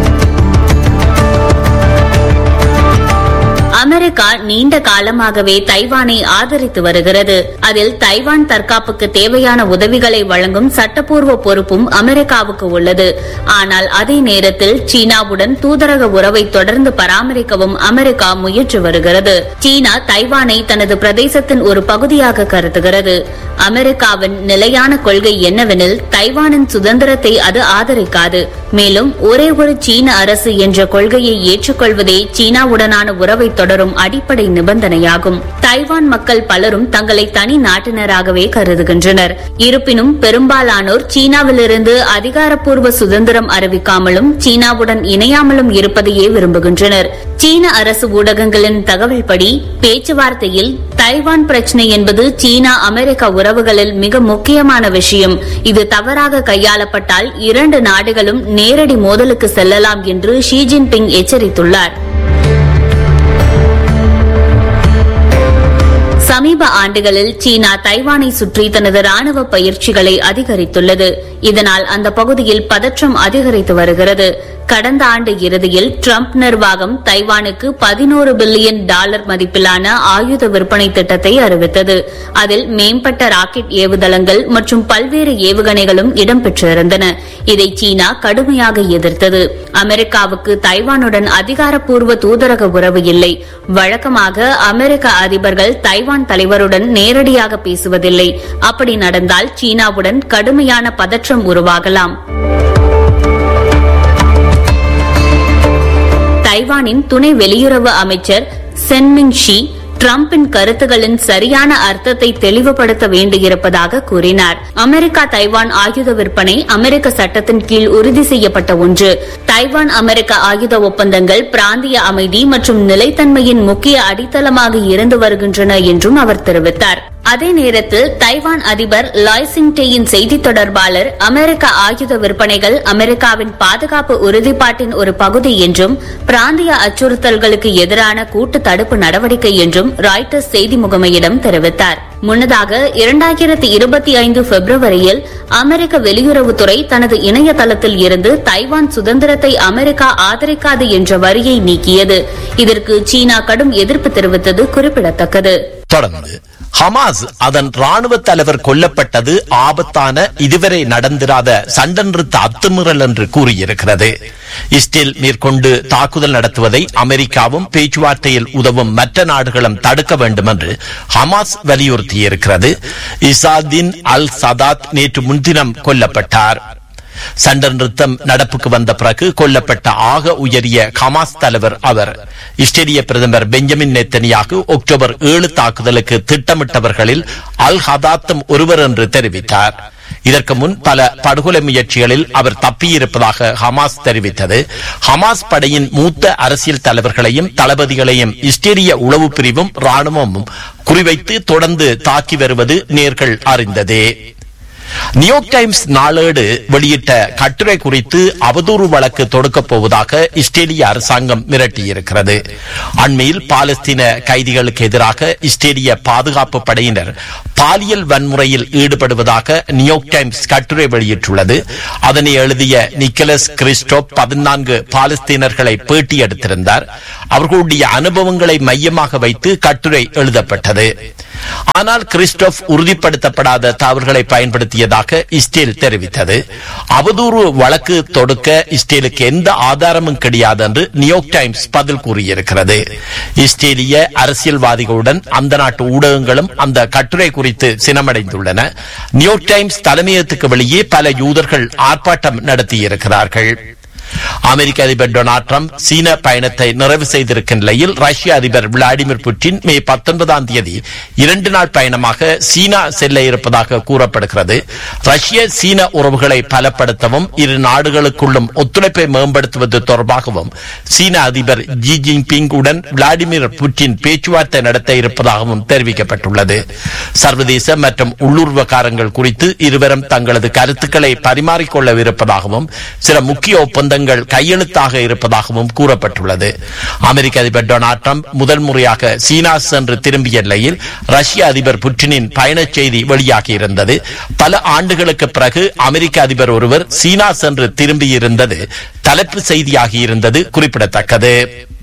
அமெரிக்கா நீண்ட காலமாகவே தைவானை ஆதரித்து வருகிறது அதில் தைவான் தற்காப்புக்கு தேவையான உதவிகளை வழங்கும் சட்டப்பூர்வ பொறுப்பும் அமெரிக்காவுக்கு உள்ளது ஆனால் அதே நேரத்தில் சீனாவுடன் தூதரக உறவை தொடர்ந்து பராமரிக்கவும் அமெரிக்கா முயன்று வருகிறது சீனா தைவானை தனது பிரதேசத்தின் ஒரு பகுதியாக கருதுகிறது அமெரிக்காவின் நிலையான கொள்கை என்னவெனில் தைவானின் சுதந்திரத்தை அது ஆதரிக்காது மேலும் ஒரே ஒரு சீன அரசு என்ற கொள்கையை ஏற்றுக்கொள்வதே சீனாவுடனான உறவை தொடரும் அடிப்படை நிபந்தனையாகும் தைவான் மக்கள் பலரும் தங்களை தனி நாட்டினராகவே கருதுகின்றனர் இருப்பினும் பெரும்பாலானோர் சீனாவிலிருந்து அதிகாரப்பூர்வ சுதந்திரம் அறிவிக்காமலும் சீனாவுடன் இணையாமலும் இருப்பதையே விரும்புகின்றனர் சீன அரசு ஊடகங்களின் தகவல்படி பேச்சுவார்த்தையில் தைவான் பிரச்சினை என்பது சீனா அமெரிக்கா உறவுகளில் மிக முக்கியமான விஷயம் இது தவறாக கையாளப்பட்டால் இரண்டு நாடுகளும் நேரடி மோதலுக்கு செல்லலாம் என்று ஷி ஜின்பிங் எச்சரித்துள்ளார் சமீப ஆண்டுகளில் சீனா தைவானை சுற்றி தனது ராணுவ பயிற்சிகளை அதிகரித்துள்ளது இதனால் அந்த பகுதியில் பதற்றம் அதிகரித்து வருகிறது கடந்த ஆண்டு இறுதியில் ட்ரம்ப் நிர்வாகம் தைவானுக்கு பதினோரு பில்லியன் டாலர் மதிப்பிலான ஆயுத விற்பனை திட்டத்தை அறிவித்தது அதில் மேம்பட்ட ராக்கெட் ஏவுதளங்கள் மற்றும் பல்வேறு ஏவுகணைகளும் இடம்பெற்றிருந்தன இதை சீனா கடுமையாக எதிர்த்தது அமெரிக்காவுக்கு தைவானுடன் அதிகாரப்பூர்வ தூதரக உறவு இல்லை வழக்கமாக அமெரிக்க அதிபர்கள் தைவான் தலைவருடன் நேரடியாக பேசுவதில்லை அப்படி நடந்தால் சீனாவுடன் கடுமையான பதற்றம் உருவாகலாம் தைவானின் துணை வெளியுறவு அமைச்சர் சென்மிங் ஷி டிரம்பின் கருத்துகளின் சரியான அர்த்தத்தை தெளிவுபடுத்த வேண்டியிருப்பதாக கூறினார் அமெரிக்கா தைவான் ஆயுத விற்பனை அமெரிக்க சட்டத்தின் கீழ் உறுதி செய்யப்பட்ட ஒன்று தைவான் அமெரிக்க ஆயுத ஒப்பந்தங்கள் பிராந்திய அமைதி மற்றும் நிலைத்தன்மையின் முக்கிய அடித்தளமாக இருந்து வருகின்றன என்றும் அவர் தெரிவித்தார் அதே நேரத்தில் தைவான் அதிபர் லாய்சிங்டேயின் செய்தி தொடர்பாளர் அமெரிக்க ஆயுத விற்பனைகள் அமெரிக்காவின் பாதுகாப்பு உறுதிப்பாட்டின் ஒரு பகுதி என்றும் பிராந்திய அச்சுறுத்தல்களுக்கு எதிரான கூட்டு தடுப்பு நடவடிக்கை என்றும் ராய்டர்ஸ் செய்தி முகமையிடம் தெரிவித்தார் முன்னதாக இரண்டாயிரத்தி இருபத்தி ஐந்து பிப்ரவரியில் அமெரிக்க வெளியுறவுத்துறை தனது இணையதளத்தில் இருந்து தைவான் சுதந்திரத்தை அமெரிக்கா ஆதரிக்காது என்ற வரியை நீக்கியது இதற்கு சீனா கடும் எதிர்ப்பு தெரிவித்தது குறிப்பிடத்தக்கது தொடர்ந்து ஹமாஸ் அதன் ராணுவ தலைவர் கொல்லப்பட்டது ஆபத்தான இதுவரை நடந்திராத சண்டை நிறுத்த அத்துமீறல் என்று கூறியிருக்கிறது இஸ்ரேல் மேற்கொண்டு தாக்குதல் நடத்துவதை அமெரிக்காவும் பேச்சுவார்த்தையில் உதவும் மற்ற நாடுகளும் தடுக்க வேண்டும் என்று ஹமாஸ் வலியுறுத்தியிருக்கிறது இசாதின் அல் சதாத் நேற்று முன்தினம் கொல்லப்பட்டார் சண்டை நிறுத்தம் நடப்புக்கு வந்த பிறகு கொல்லப்பட்ட ஆக உயரிய ஹமாஸ் தலைவர் அவர் இஸ்ரேலிய பிரதமர் பெஞ்சமின் நெத்தனியாக அக்டோபர் ஏழு தாக்குதலுக்கு திட்டமிட்டவர்களில் அல் ஹதாத்தும் ஒருவர் என்று தெரிவித்தார் இதற்கு முன் பல படுகொலை முயற்சிகளில் அவர் தப்பியிருப்பதாக ஹமாஸ் தெரிவித்தது ஹமாஸ் படையின் மூத்த அரசியல் தலைவர்களையும் தளபதிகளையும் இஸ்ரேலிய உளவு பிரிவும் ராணுவமும் குறிவைத்து தொடர்ந்து தாக்கி வருவது நேர்கள் அறிந்ததே நியூயார்க் டைம்ஸ் நாளேடு வெளியிட்ட கட்டுரை குறித்து அவதூறு வழக்கு தொடுக்கப் போவதாக இஸ்ரேலிய அரசாங்கம் மிரட்டியிருக்கிறது அண்மையில் பாலஸ்தீன கைதிகளுக்கு எதிராக இஸ்ரேலிய பாதுகாப்பு படையினர் பாலியல் வன்முறையில் ஈடுபடுவதாக நியூயார்க் டைம்ஸ் கட்டுரை வெளியிட்டுள்ளது அதனை எழுதிய நிக்கலஸ் கிறிஸ்டோப் பதினான்கு பாலஸ்தீனர்களை பேட்டி எடுத்திருந்தார் அவர்களுடைய அனுபவங்களை மையமாக வைத்து கட்டுரை எழுதப்பட்டது ஆனால் கிறிஸ்டோப் உறுதிப்படுத்தப்படாத தவறுகளை பயன்படுத்தியதாக இஸ்ரேல் தெரிவித்தது அவதூறு வழக்கு தொடுக்க இஸ்ரேலுக்கு எந்த ஆதாரமும் கிடையாது என்று நியூயார்க் டைம்ஸ் பதில் கூறியிருக்கிறது இஸ்ரேலிய அரசியல்வாதிகளுடன் அந்த நாட்டு ஊடகங்களும் அந்த கட்டுரை குறித்து சினமடைந்துள்ளன நியூயார்க் டைம்ஸ் தலைமையகத்துக்கு வெளியே பல யூதர்கள் ஆர்ப்பாட்டம் நடத்தியிருக்கிறார்கள் அமெரிக்க அதிபர் டொனால்ட் ட்ரம்ப் சீன பயணத்தை நிறைவு செய்திருக்கும் நிலையில் ரஷ்ய அதிபர் விளாடிமிர் புட்டின் மே பத்தொன்பதாம் தேதி இரண்டு நாள் பயணமாக சீனா செல்ல இருப்பதாக கூறப்படுகிறது ரஷ்ய சீன உறவுகளை பலப்படுத்தவும் இரு நாடுகளுக்குள்ளும் ஒத்துழைப்பை மேம்படுத்துவது தொடர்பாகவும் சீன அதிபர் ஜி ஜின்பிங் உடன் விளாடிமிர் புட்டின் பேச்சுவார்த்தை நடத்த இருப்பதாகவும் தெரிவிக்கப்பட்டுள்ளது சர்வதேச மற்றும் உள்ளூர் விவகாரங்கள் குறித்து இருவரும் தங்களது கருத்துக்களை பரிமாறிக்கொள்ளவிருப்பதாகவும் சில முக்கிய ஒப்பந்தங்கள் கையெழுத்தாக இருப்பதாகவும் கூறப்பட்டுள்ளது அமெரிக்க அதிபர் டொனால்ட் ட்ரம்ப் முதல் முறையாக சீனா சென்று திரும்பிய நிலையில் ரஷ்ய அதிபர் புட்டினின் பயணச் செய்தி வெளியாகியிருந்தது பல ஆண்டுகளுக்கு பிறகு அமெரிக்க அதிபர் ஒருவர் சீனா சென்று திரும்பியிருந்தது தலைப்பு செய்தியாகியிருந்தது குறிப்பிடத்தக்கது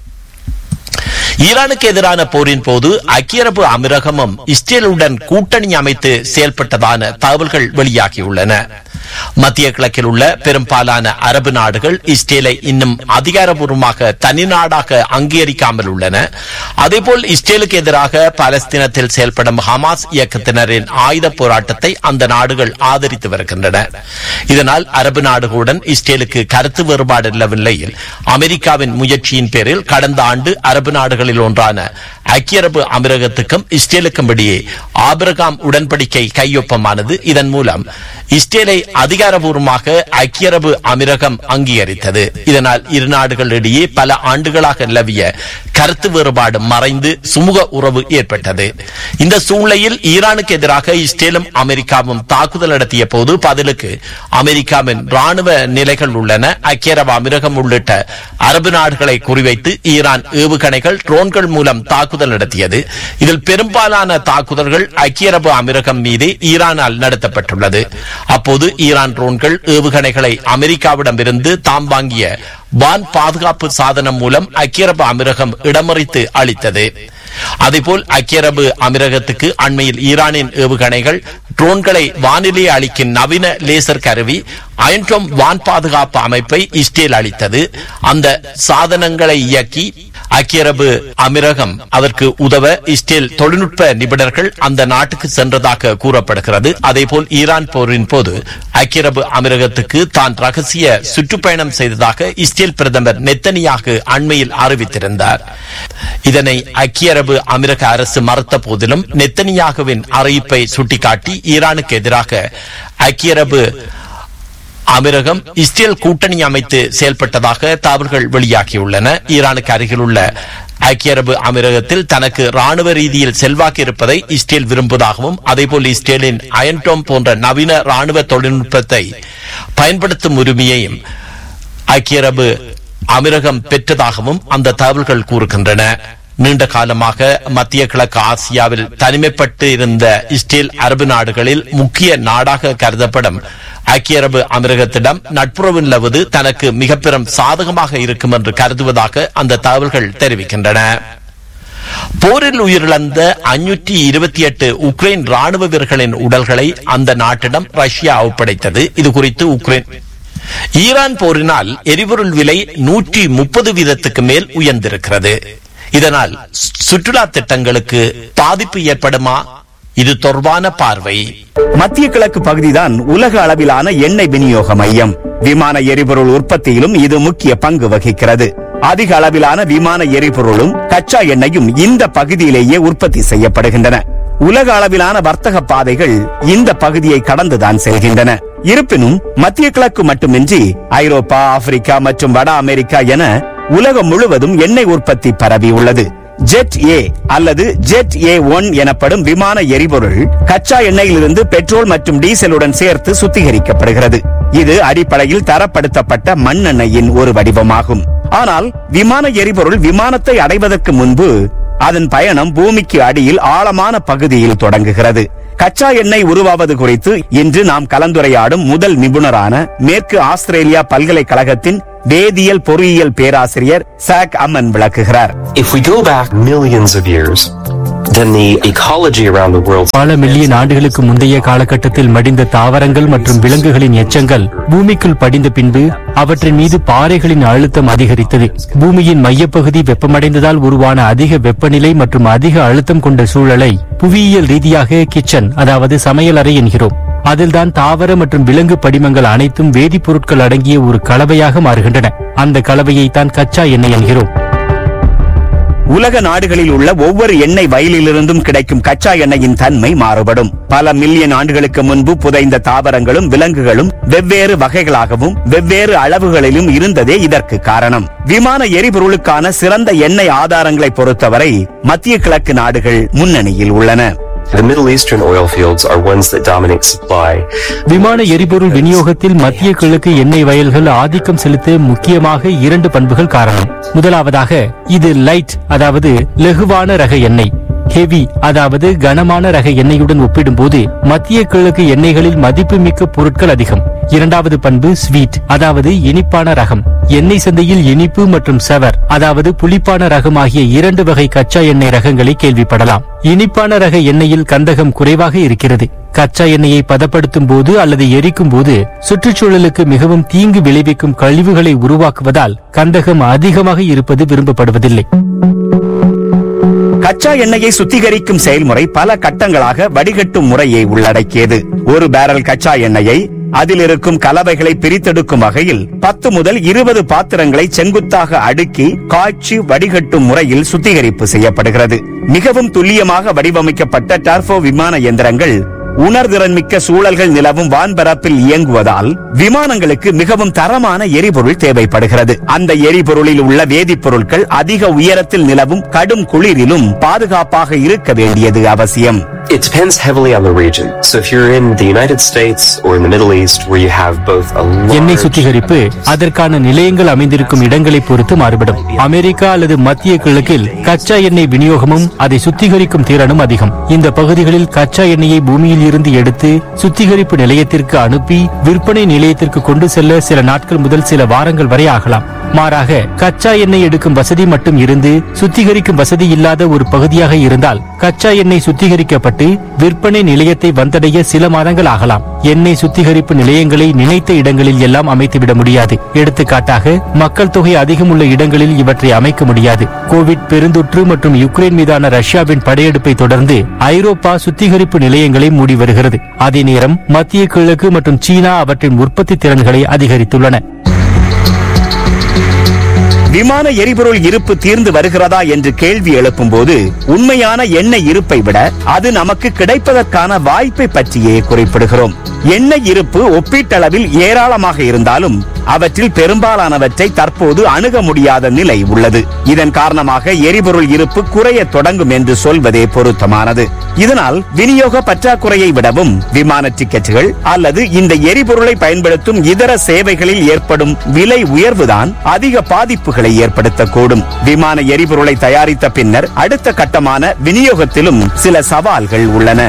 ஈரானுக்கு எதிரான போரின் போது ஐக்கிய அரபு அமீரகமும் இஸ்ரேலுடன் கூட்டணி அமைத்து செயல்பட்டதான தகவல்கள் வெளியாகியுள்ளன மத்திய கிழக்கில் உள்ள பெரும்பாலான அரபு நாடுகள் இஸ்ரேலை இன்னும் அதிகாரபூர்வமாக தனி நாடாக அங்கீகரிக்காமல் உள்ளன அதேபோல் இஸ்ரேலுக்கு எதிராக பாலஸ்தீனத்தில் செயல்படும் ஹமாஸ் இயக்கத்தினரின் ஆயுத போராட்டத்தை அந்த நாடுகள் ஆதரித்து வருகின்றன இதனால் அரபு நாடுகளுடன் இஸ்ரேலுக்கு கருத்து வேறுபாடு நிலவில்லையில் அமெரிக்காவின் முயற்சியின் பேரில் கடந்த ஆண்டு அரபு நாடுகளில் ஒன்றான ஐக்கிய அரபு அமீரகத்துக்கும் இஸ்ரேலுக்கும் இடையே ஆபிரகாம் உடன்படிக்கை கையொப்பமானது இதன் மூலம் இஸ்ரேலை அதிகாரபூர்வமாக ஐக்கிய அரபு அமீரகம் அங்கீகரித்தது இதனால் இரு நாடுகளிடையே பல ஆண்டுகளாக நிலவிய கருத்து வேறுபாடு மறைந்து சுமூக உறவு ஏற்பட்டது இந்த சூழ்நிலையில் ஈரானுக்கு எதிராக இஸ்ரேலும் அமெரிக்காவும் தாக்குதல் நடத்திய போது பதிலுக்கு அமெரிக்காவின் ராணுவ நிலைகள் உள்ளன ஐக்கிய அரபு அமீரகம் உள்ளிட்ட அரபு நாடுகளை குறிவைத்து ஈரான் ஏவுகணைகள் ட்ரோன்கள் மூலம் தாக்குதல் நடத்தியது இதில் பெரும்பாலான தாக்குதல்கள் ஐக்கிய அரபு அமீரகம் மீது ஈரானால் நடத்தப்பட்டுள்ளது அப்போது ஈரான் ட்ரோன்கள் ஏவுகணைகளை அமெரிக்காவிடமிருந்து தாம் வாங்கிய வான் பாதுகாப்பு சாதனம் மூலம் ஐக்கிய அரபு அமீரகம் இடமறித்து அளித்தது அதேபோல் ஐக்கிய அரபு அமீரகத்துக்கு அண்மையில் ஈரானின் ஏவுகணைகள் ட்ரோன்களை வானிலை அளிக்கும் நவீன லேசர் கருவி அயன்டோம் வான் பாதுகாப்பு அமைப்பை இஸ்ரேல் அளித்தது அந்த சாதனங்களை இயக்கி ஐக்கிய அரபு அமீரகம் அதற்கு உதவ இஸ்ரேல் தொழில்நுட்ப நிபுணர்கள் அந்த நாட்டுக்கு சென்றதாக கூறப்படுகிறது அதேபோல் ஈரான் போரின் போது ஐக்கிய அரபு அமீரகத்துக்கு தான் ரகசிய சுற்றுப்பயணம் செய்ததாக இஸ்ரேல் பிரதமர் நெத்தனியாக அண்மையில் அறிவித்திருந்தார் இதனை ஐக்கிய அரபு அமீரக அரசு மறுத்த போதிலும் நெத்தனியாகுவின் அறிவிப்பை சுட்டிக்காட்டி ஈரானுக்கு எதிராக ஐக்கிய அரபு அமீரகம் இஸ்ரேல் கூட்டணி அமைத்து செயல்பட்டதாக தகவல்கள் வெளியாகியுள்ளன ஈரானுக்கு அருகில் உள்ள ஐக்கிய அரபு அமீரகத்தில் தனக்கு ராணுவ ரீதியில் செல்வாக்கு இருப்பதை இஸ்ரேல் விரும்புவதாகவும் அதேபோல் இஸ்ரேலின் அயன்டோம் போன்ற நவீன ராணுவ தொழில்நுட்பத்தை பயன்படுத்தும் உரிமையையும் ஐக்கிய அரபு அமீரகம் பெற்றதாகவும் அந்த தகவல்கள் கூறுகின்றன நீண்ட காலமாக மத்திய கிழக்கு ஆசியாவில் தனிமைப்பட்டு இருந்த இஸ்ரேல் அரபு நாடுகளில் முக்கிய நாடாக கருதப்படும் ஐக்கிய அரபு அமீரகத்திடம் நட்புறவு நிலவுவது தனக்கு மிக பெரும் சாதகமாக இருக்கும் என்று கருதுவதாக அந்த தகவல்கள் தெரிவிக்கின்றன போரில் உயிரிழந்த அஞ்சூற்றி இருபத்தி எட்டு உக்ரைன் ராணுவ வீரர்களின் உடல்களை அந்த நாட்டிடம் ரஷ்யா ஒப்படைத்தது இது குறித்து உக்ரைன் ஈரான் போரினால் எரிபொருள் விலை நூற்றி முப்பது வீதத்துக்கு மேல் உயர்ந்திருக்கிறது இதனால் சுற்றுலா திட்டங்களுக்கு பாதிப்பு ஏற்படுமா இது தொடர்பான பார்வை மத்திய கிழக்கு பகுதிதான் உலக அளவிலான எண்ணெய் விநியோக மையம் விமான எரிபொருள் உற்பத்தியிலும் இது முக்கிய பங்கு வகிக்கிறது அதிக அளவிலான விமான எரிபொருளும் கச்சா எண்ணெயும் இந்த பகுதியிலேயே உற்பத்தி செய்யப்படுகின்றன உலக அளவிலான வர்த்தக பாதைகள் இந்த பகுதியை கடந்துதான் செல்கின்றன இருப்பினும் மத்திய கிழக்கு மட்டுமின்றி ஐரோப்பா ஆப்பிரிக்கா மற்றும் வட அமெரிக்கா என உலகம் முழுவதும் எண்ணெய் உற்பத்தி பரவி உள்ளது ஜெட் ஏ அல்லது ஜெட் ஏ ஒன் எனப்படும் விமான எரிபொருள் கச்சா எண்ணெயிலிருந்து பெட்ரோல் மற்றும் டீசலுடன் சேர்த்து சுத்திகரிக்கப்படுகிறது இது அடிப்படையில் தரப்படுத்தப்பட்ட மண்ணெண்ணெயின் ஒரு வடிவமாகும் ஆனால் விமான எரிபொருள் விமானத்தை அடைவதற்கு முன்பு அதன் பயணம் பூமிக்கு அடியில் ஆழமான பகுதியில் தொடங்குகிறது கச்சா எண்ணெய் உருவாவது குறித்து இன்று நாம் கலந்துரையாடும் முதல் நிபுணரான மேற்கு ஆஸ்திரேலியா பல்கலைக்கழகத்தின் வேதியியல் பொறியியல் பேராசிரியர் சாக் அம்மன் விளக்குகிறார் If we go back millions of years, then the ecology around the world பல மில்லியன் ஆண்டுகளுக்கு முந்தைய காலகட்டத்தில் மடிந்த தாவரங்கள் மற்றும் விலங்குகளின் எச்சங்கள் பூமிக்குள் படிந்த பின்பு அவற்றின் மீது பாறைகளின் அழுத்தம் அதிகரித்தது பூமியின் மையப்பகுதி வெப்பமடைந்ததால் உருவான அதிக வெப்பநிலை மற்றும் அதிக அழுத்தம் கொண்ட சூழலை புவியியல் ரீதியாக கிச்சன் அதாவது சமையலறை என்கிறோம் அதில்தான் தாவர மற்றும் விலங்கு படிமங்கள் அனைத்தும் வேதிப்பொருட்கள் அடங்கிய ஒரு கலவையாக மாறுகின்றன அந்த கலவையை தான் கச்சா எண்ணெய் என்கிறோம் உலக நாடுகளில் உள்ள ஒவ்வொரு எண்ணெய் வயலிலிருந்தும் கிடைக்கும் கச்சா எண்ணெயின் தன்மை மாறுபடும் பல மில்லியன் ஆண்டுகளுக்கு முன்பு புதைந்த தாவரங்களும் விலங்குகளும் வெவ்வேறு வகைகளாகவும் வெவ்வேறு அளவுகளிலும் இருந்ததே இதற்கு காரணம் விமான எரிபொருளுக்கான சிறந்த எண்ணெய் ஆதாரங்களை பொறுத்தவரை மத்திய கிழக்கு நாடுகள் முன்னணியில் உள்ளன the Middle Eastern oil fields are ones that dominate supply. விமான எரிபொருள் விநியோகத்தில் மத்திய கிழக்கு எண்ணெய் வயல்கள் ஆதிக்கம் செலுத்த முக்கியமாக இரண்டு பண்புகள் காரணம் முதலாவதாக இது லைட் அதாவது லெகுவான ரக எண்ணெய் ஹெவி அதாவது கனமான ரக எண்ணெயுடன் ஒப்பிடும்போது மத்திய கிழக்கு எண்ணெய்களில் மதிப்புமிக்க பொருட்கள் அதிகம் இரண்டாவது பண்பு ஸ்வீட் அதாவது இனிப்பான ரகம் எண்ணெய் சந்தையில் இனிப்பு மற்றும் செவர் அதாவது புளிப்பான ரகம் ஆகிய இரண்டு வகை கச்சா எண்ணெய் ரகங்களை கேள்விப்படலாம் இனிப்பான ரக எண்ணெயில் கந்தகம் குறைவாக இருக்கிறது கச்சா எண்ணெயை பதப்படுத்தும் போது அல்லது எரிக்கும் போது சுற்றுச்சூழலுக்கு மிகவும் தீங்கு விளைவிக்கும் கழிவுகளை உருவாக்குவதால் கந்தகம் அதிகமாக இருப்பது விரும்பப்படுவதில்லை கச்சா எண்ணெயை சுத்திகரிக்கும் செயல்முறை பல கட்டங்களாக வடிகட்டும் முறையை உள்ளடக்கியது ஒரு பேரல் கச்சா எண்ணெயை அதில் இருக்கும் கலவைகளை பிரித்தெடுக்கும் வகையில் பத்து முதல் இருபது பாத்திரங்களை செங்குத்தாக அடுக்கி காய்ச்சி வடிகட்டும் முறையில் சுத்திகரிப்பு செய்யப்படுகிறது மிகவும் துல்லியமாக வடிவமைக்கப்பட்ட டர்போ விமான எந்திரங்கள் உணர்திறன் மிக்க சூழல்கள் நிலவும் வான்பரப்பில் இயங்குவதால் விமானங்களுக்கு மிகவும் தரமான எரிபொருள் தேவைப்படுகிறது அந்த எரிபொருளில் உள்ள வேதிப்பொருட்கள் அதிக உயரத்தில் நிலவும் கடும் குளிரிலும் பாதுகாப்பாக இருக்க வேண்டியது அவசியம் It depends heavily on the region. So if you're in the United States or in the Middle East where you have both a எண்ணெய் large சுத்திகரிப்பு அதற்கான நிலையங்கள் அமைந்திருக்கும் இடங்களை பொறுத்து மாறுபடும் அமெரிக்கா அல்லது மத்திய கிழக்கில் கச்சா எண்ணெய் விநியோகமும் அதை சுத்திகரிக்கும் திறனும் அதிகம் இந்த பகுதிகளில் கச்சா எண்ணெயை பூமியில் இருந்து எடுத்து சுத்திகரிப்பு நிலையத்திற்கு அனுப்பி விற்பனை நிலையத்திற்கு கொண்டு செல்ல சில நாட்கள் முதல் சில வாரங்கள் வரை ஆகலாம் மாறாக கச்சா எண்ணெய் எடுக்கும் வசதி மட்டும் இருந்து சுத்திகரிக்கும் வசதி இல்லாத ஒரு பகுதியாக இருந்தால் கச்சா எண்ணெய் சுத்திகரிக்கப்பட்டு விற்பனை நிலையத்தை வந்தடைய சில மாதங்கள் ஆகலாம் எண்ணெய் சுத்திகரிப்பு நிலையங்களை நினைத்த இடங்களில் எல்லாம் அமைத்துவிட முடியாது எடுத்துக்காட்டாக மக்கள் தொகை அதிகம் உள்ள இடங்களில் இவற்றை அமைக்க முடியாது கோவிட் பெருந்தொற்று மற்றும் யுக்ரைன் மீதான ரஷ்யாவின் படையெடுப்பை தொடர்ந்து ஐரோப்பா சுத்திகரிப்பு நிலையங்களை மூடி வருகிறது அதே நேரம் மத்திய கிழக்கு மற்றும் சீனா அவற்றின் உற்பத்தி திறன்களை அதிகரித்துள்ளன விமான எரிபொருள் இருப்பு தீர்ந்து வருகிறதா என்று கேள்வி எழுப்பும் போது உண்மையான எண்ணெய் இருப்பை விட அது நமக்கு கிடைப்பதற்கான வாய்ப்பை பற்றியே குறிப்பிடுகிறோம் எண்ணெய் இருப்பு ஒப்பீட்டளவில் ஏராளமாக இருந்தாலும் அவற்றில் பெரும்பாலானவற்றை தற்போது அணுக முடியாத நிலை உள்ளது இதன் காரணமாக எரிபொருள் இருப்பு குறைய தொடங்கும் என்று சொல்வதே பொருத்தமானது இதனால் விநியோக பற்றாக்குறையை விடவும் விமான டிக்கெட்டுகள் அல்லது இந்த எரிபொருளை பயன்படுத்தும் இதர சேவைகளில் ஏற்படும் விலை உயர்வுதான் அதிக பாதிப்புகளை ஏற்படுத்தக்கூடும் விமான எரிபொருளை தயாரித்த பின்னர் அடுத்த கட்டமான விநியோகத்திலும் சில சவால்கள் உள்ளன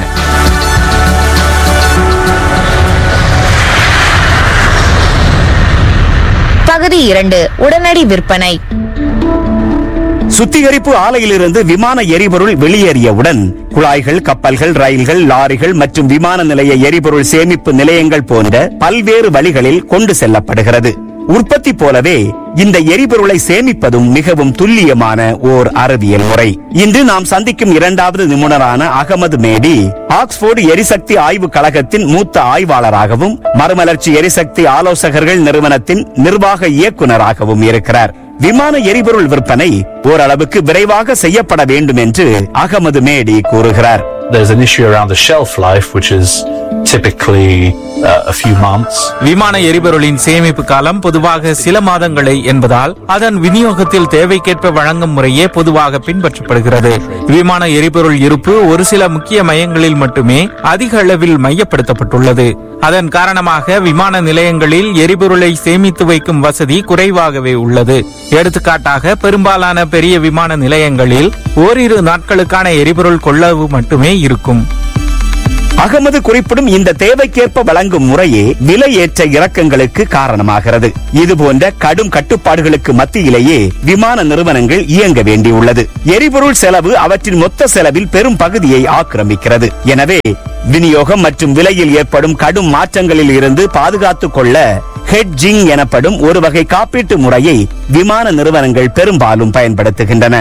பகுதி இரண்டு உடனடி விற்பனை சுத்திகரிப்பு ஆலையிலிருந்து விமான எரிபொருள் வெளியேறியவுடன் குழாய்கள் கப்பல்கள் ரயில்கள் லாரிகள் மற்றும் விமான நிலைய எரிபொருள் சேமிப்பு நிலையங்கள் போன்ற பல்வேறு வழிகளில் கொண்டு செல்லப்படுகிறது உற்பத்தி போலவே இந்த எரிபொருளை சேமிப்பதும் மிகவும் துல்லியமான ஓர் அறிவியல் முறை இன்று நாம் சந்திக்கும் இரண்டாவது நிபுணரான அகமது மேடி ஆக்ஸ்போர்டு எரிசக்தி ஆய்வு கழகத்தின் மூத்த ஆய்வாளராகவும் மறுமலர்ச்சி எரிசக்தி ஆலோசகர்கள் நிறுவனத்தின் நிர்வாக இயக்குநராகவும் இருக்கிறார் விமான எரிபொருள் விற்பனை ஓரளவுக்கு விரைவாக செய்யப்பட வேண்டும் என்று அகமது மேடி கூறுகிறார் there's an issue around the shelf life, which is typically uh, a few months. விமான எரிபொருளின் சேமிப்பு காலம் பொதுவாக சில மாதங்களே என்பதால் அதன் விநியோகத்தில் தேவைக்கேற்ப வழங்கும் முறையே பொதுவாக பின்பற்றப்படுகிறது விமான எரிபொருள் இருப்பு ஒரு சில முக்கிய மையங்களில் மட்டுமே அதிக அளவில் மையப்படுத்தப்பட்டுள்ளது அதன் காரணமாக விமான நிலையங்களில் எரிபொருளை சேமித்து வைக்கும் வசதி குறைவாகவே உள்ளது எடுத்துக்காட்டாக பெரும்பாலான பெரிய விமான நிலையங்களில் ஓரிரு நாட்களுக்கான எரிபொருள் கொள்ளவு மட்டுமே இருக்கும் அகமது குறிப்பிடும் இந்த தேவைக்கேற்ப வழங்கும் முறையே விலை ஏற்ற இறக்கங்களுக்கு காரணமாகிறது இதுபோன்ற கடும் கட்டுப்பாடுகளுக்கு மத்தியிலேயே விமான நிறுவனங்கள் இயங்க வேண்டியுள்ளது எரிபொருள் செலவு அவற்றின் மொத்த செலவில் பெரும் பகுதியை ஆக்கிரமிக்கிறது எனவே விநியோகம் மற்றும் விலையில் ஏற்படும் கடும் மாற்றங்களில் இருந்து பாதுகாத்துக் கொள்ள ஹெட்ஜிங் எனப்படும் ஒரு வகை காப்பீட்டு முறையை விமான நிறுவனங்கள் பெரும்பாலும் பயன்படுத்துகின்றன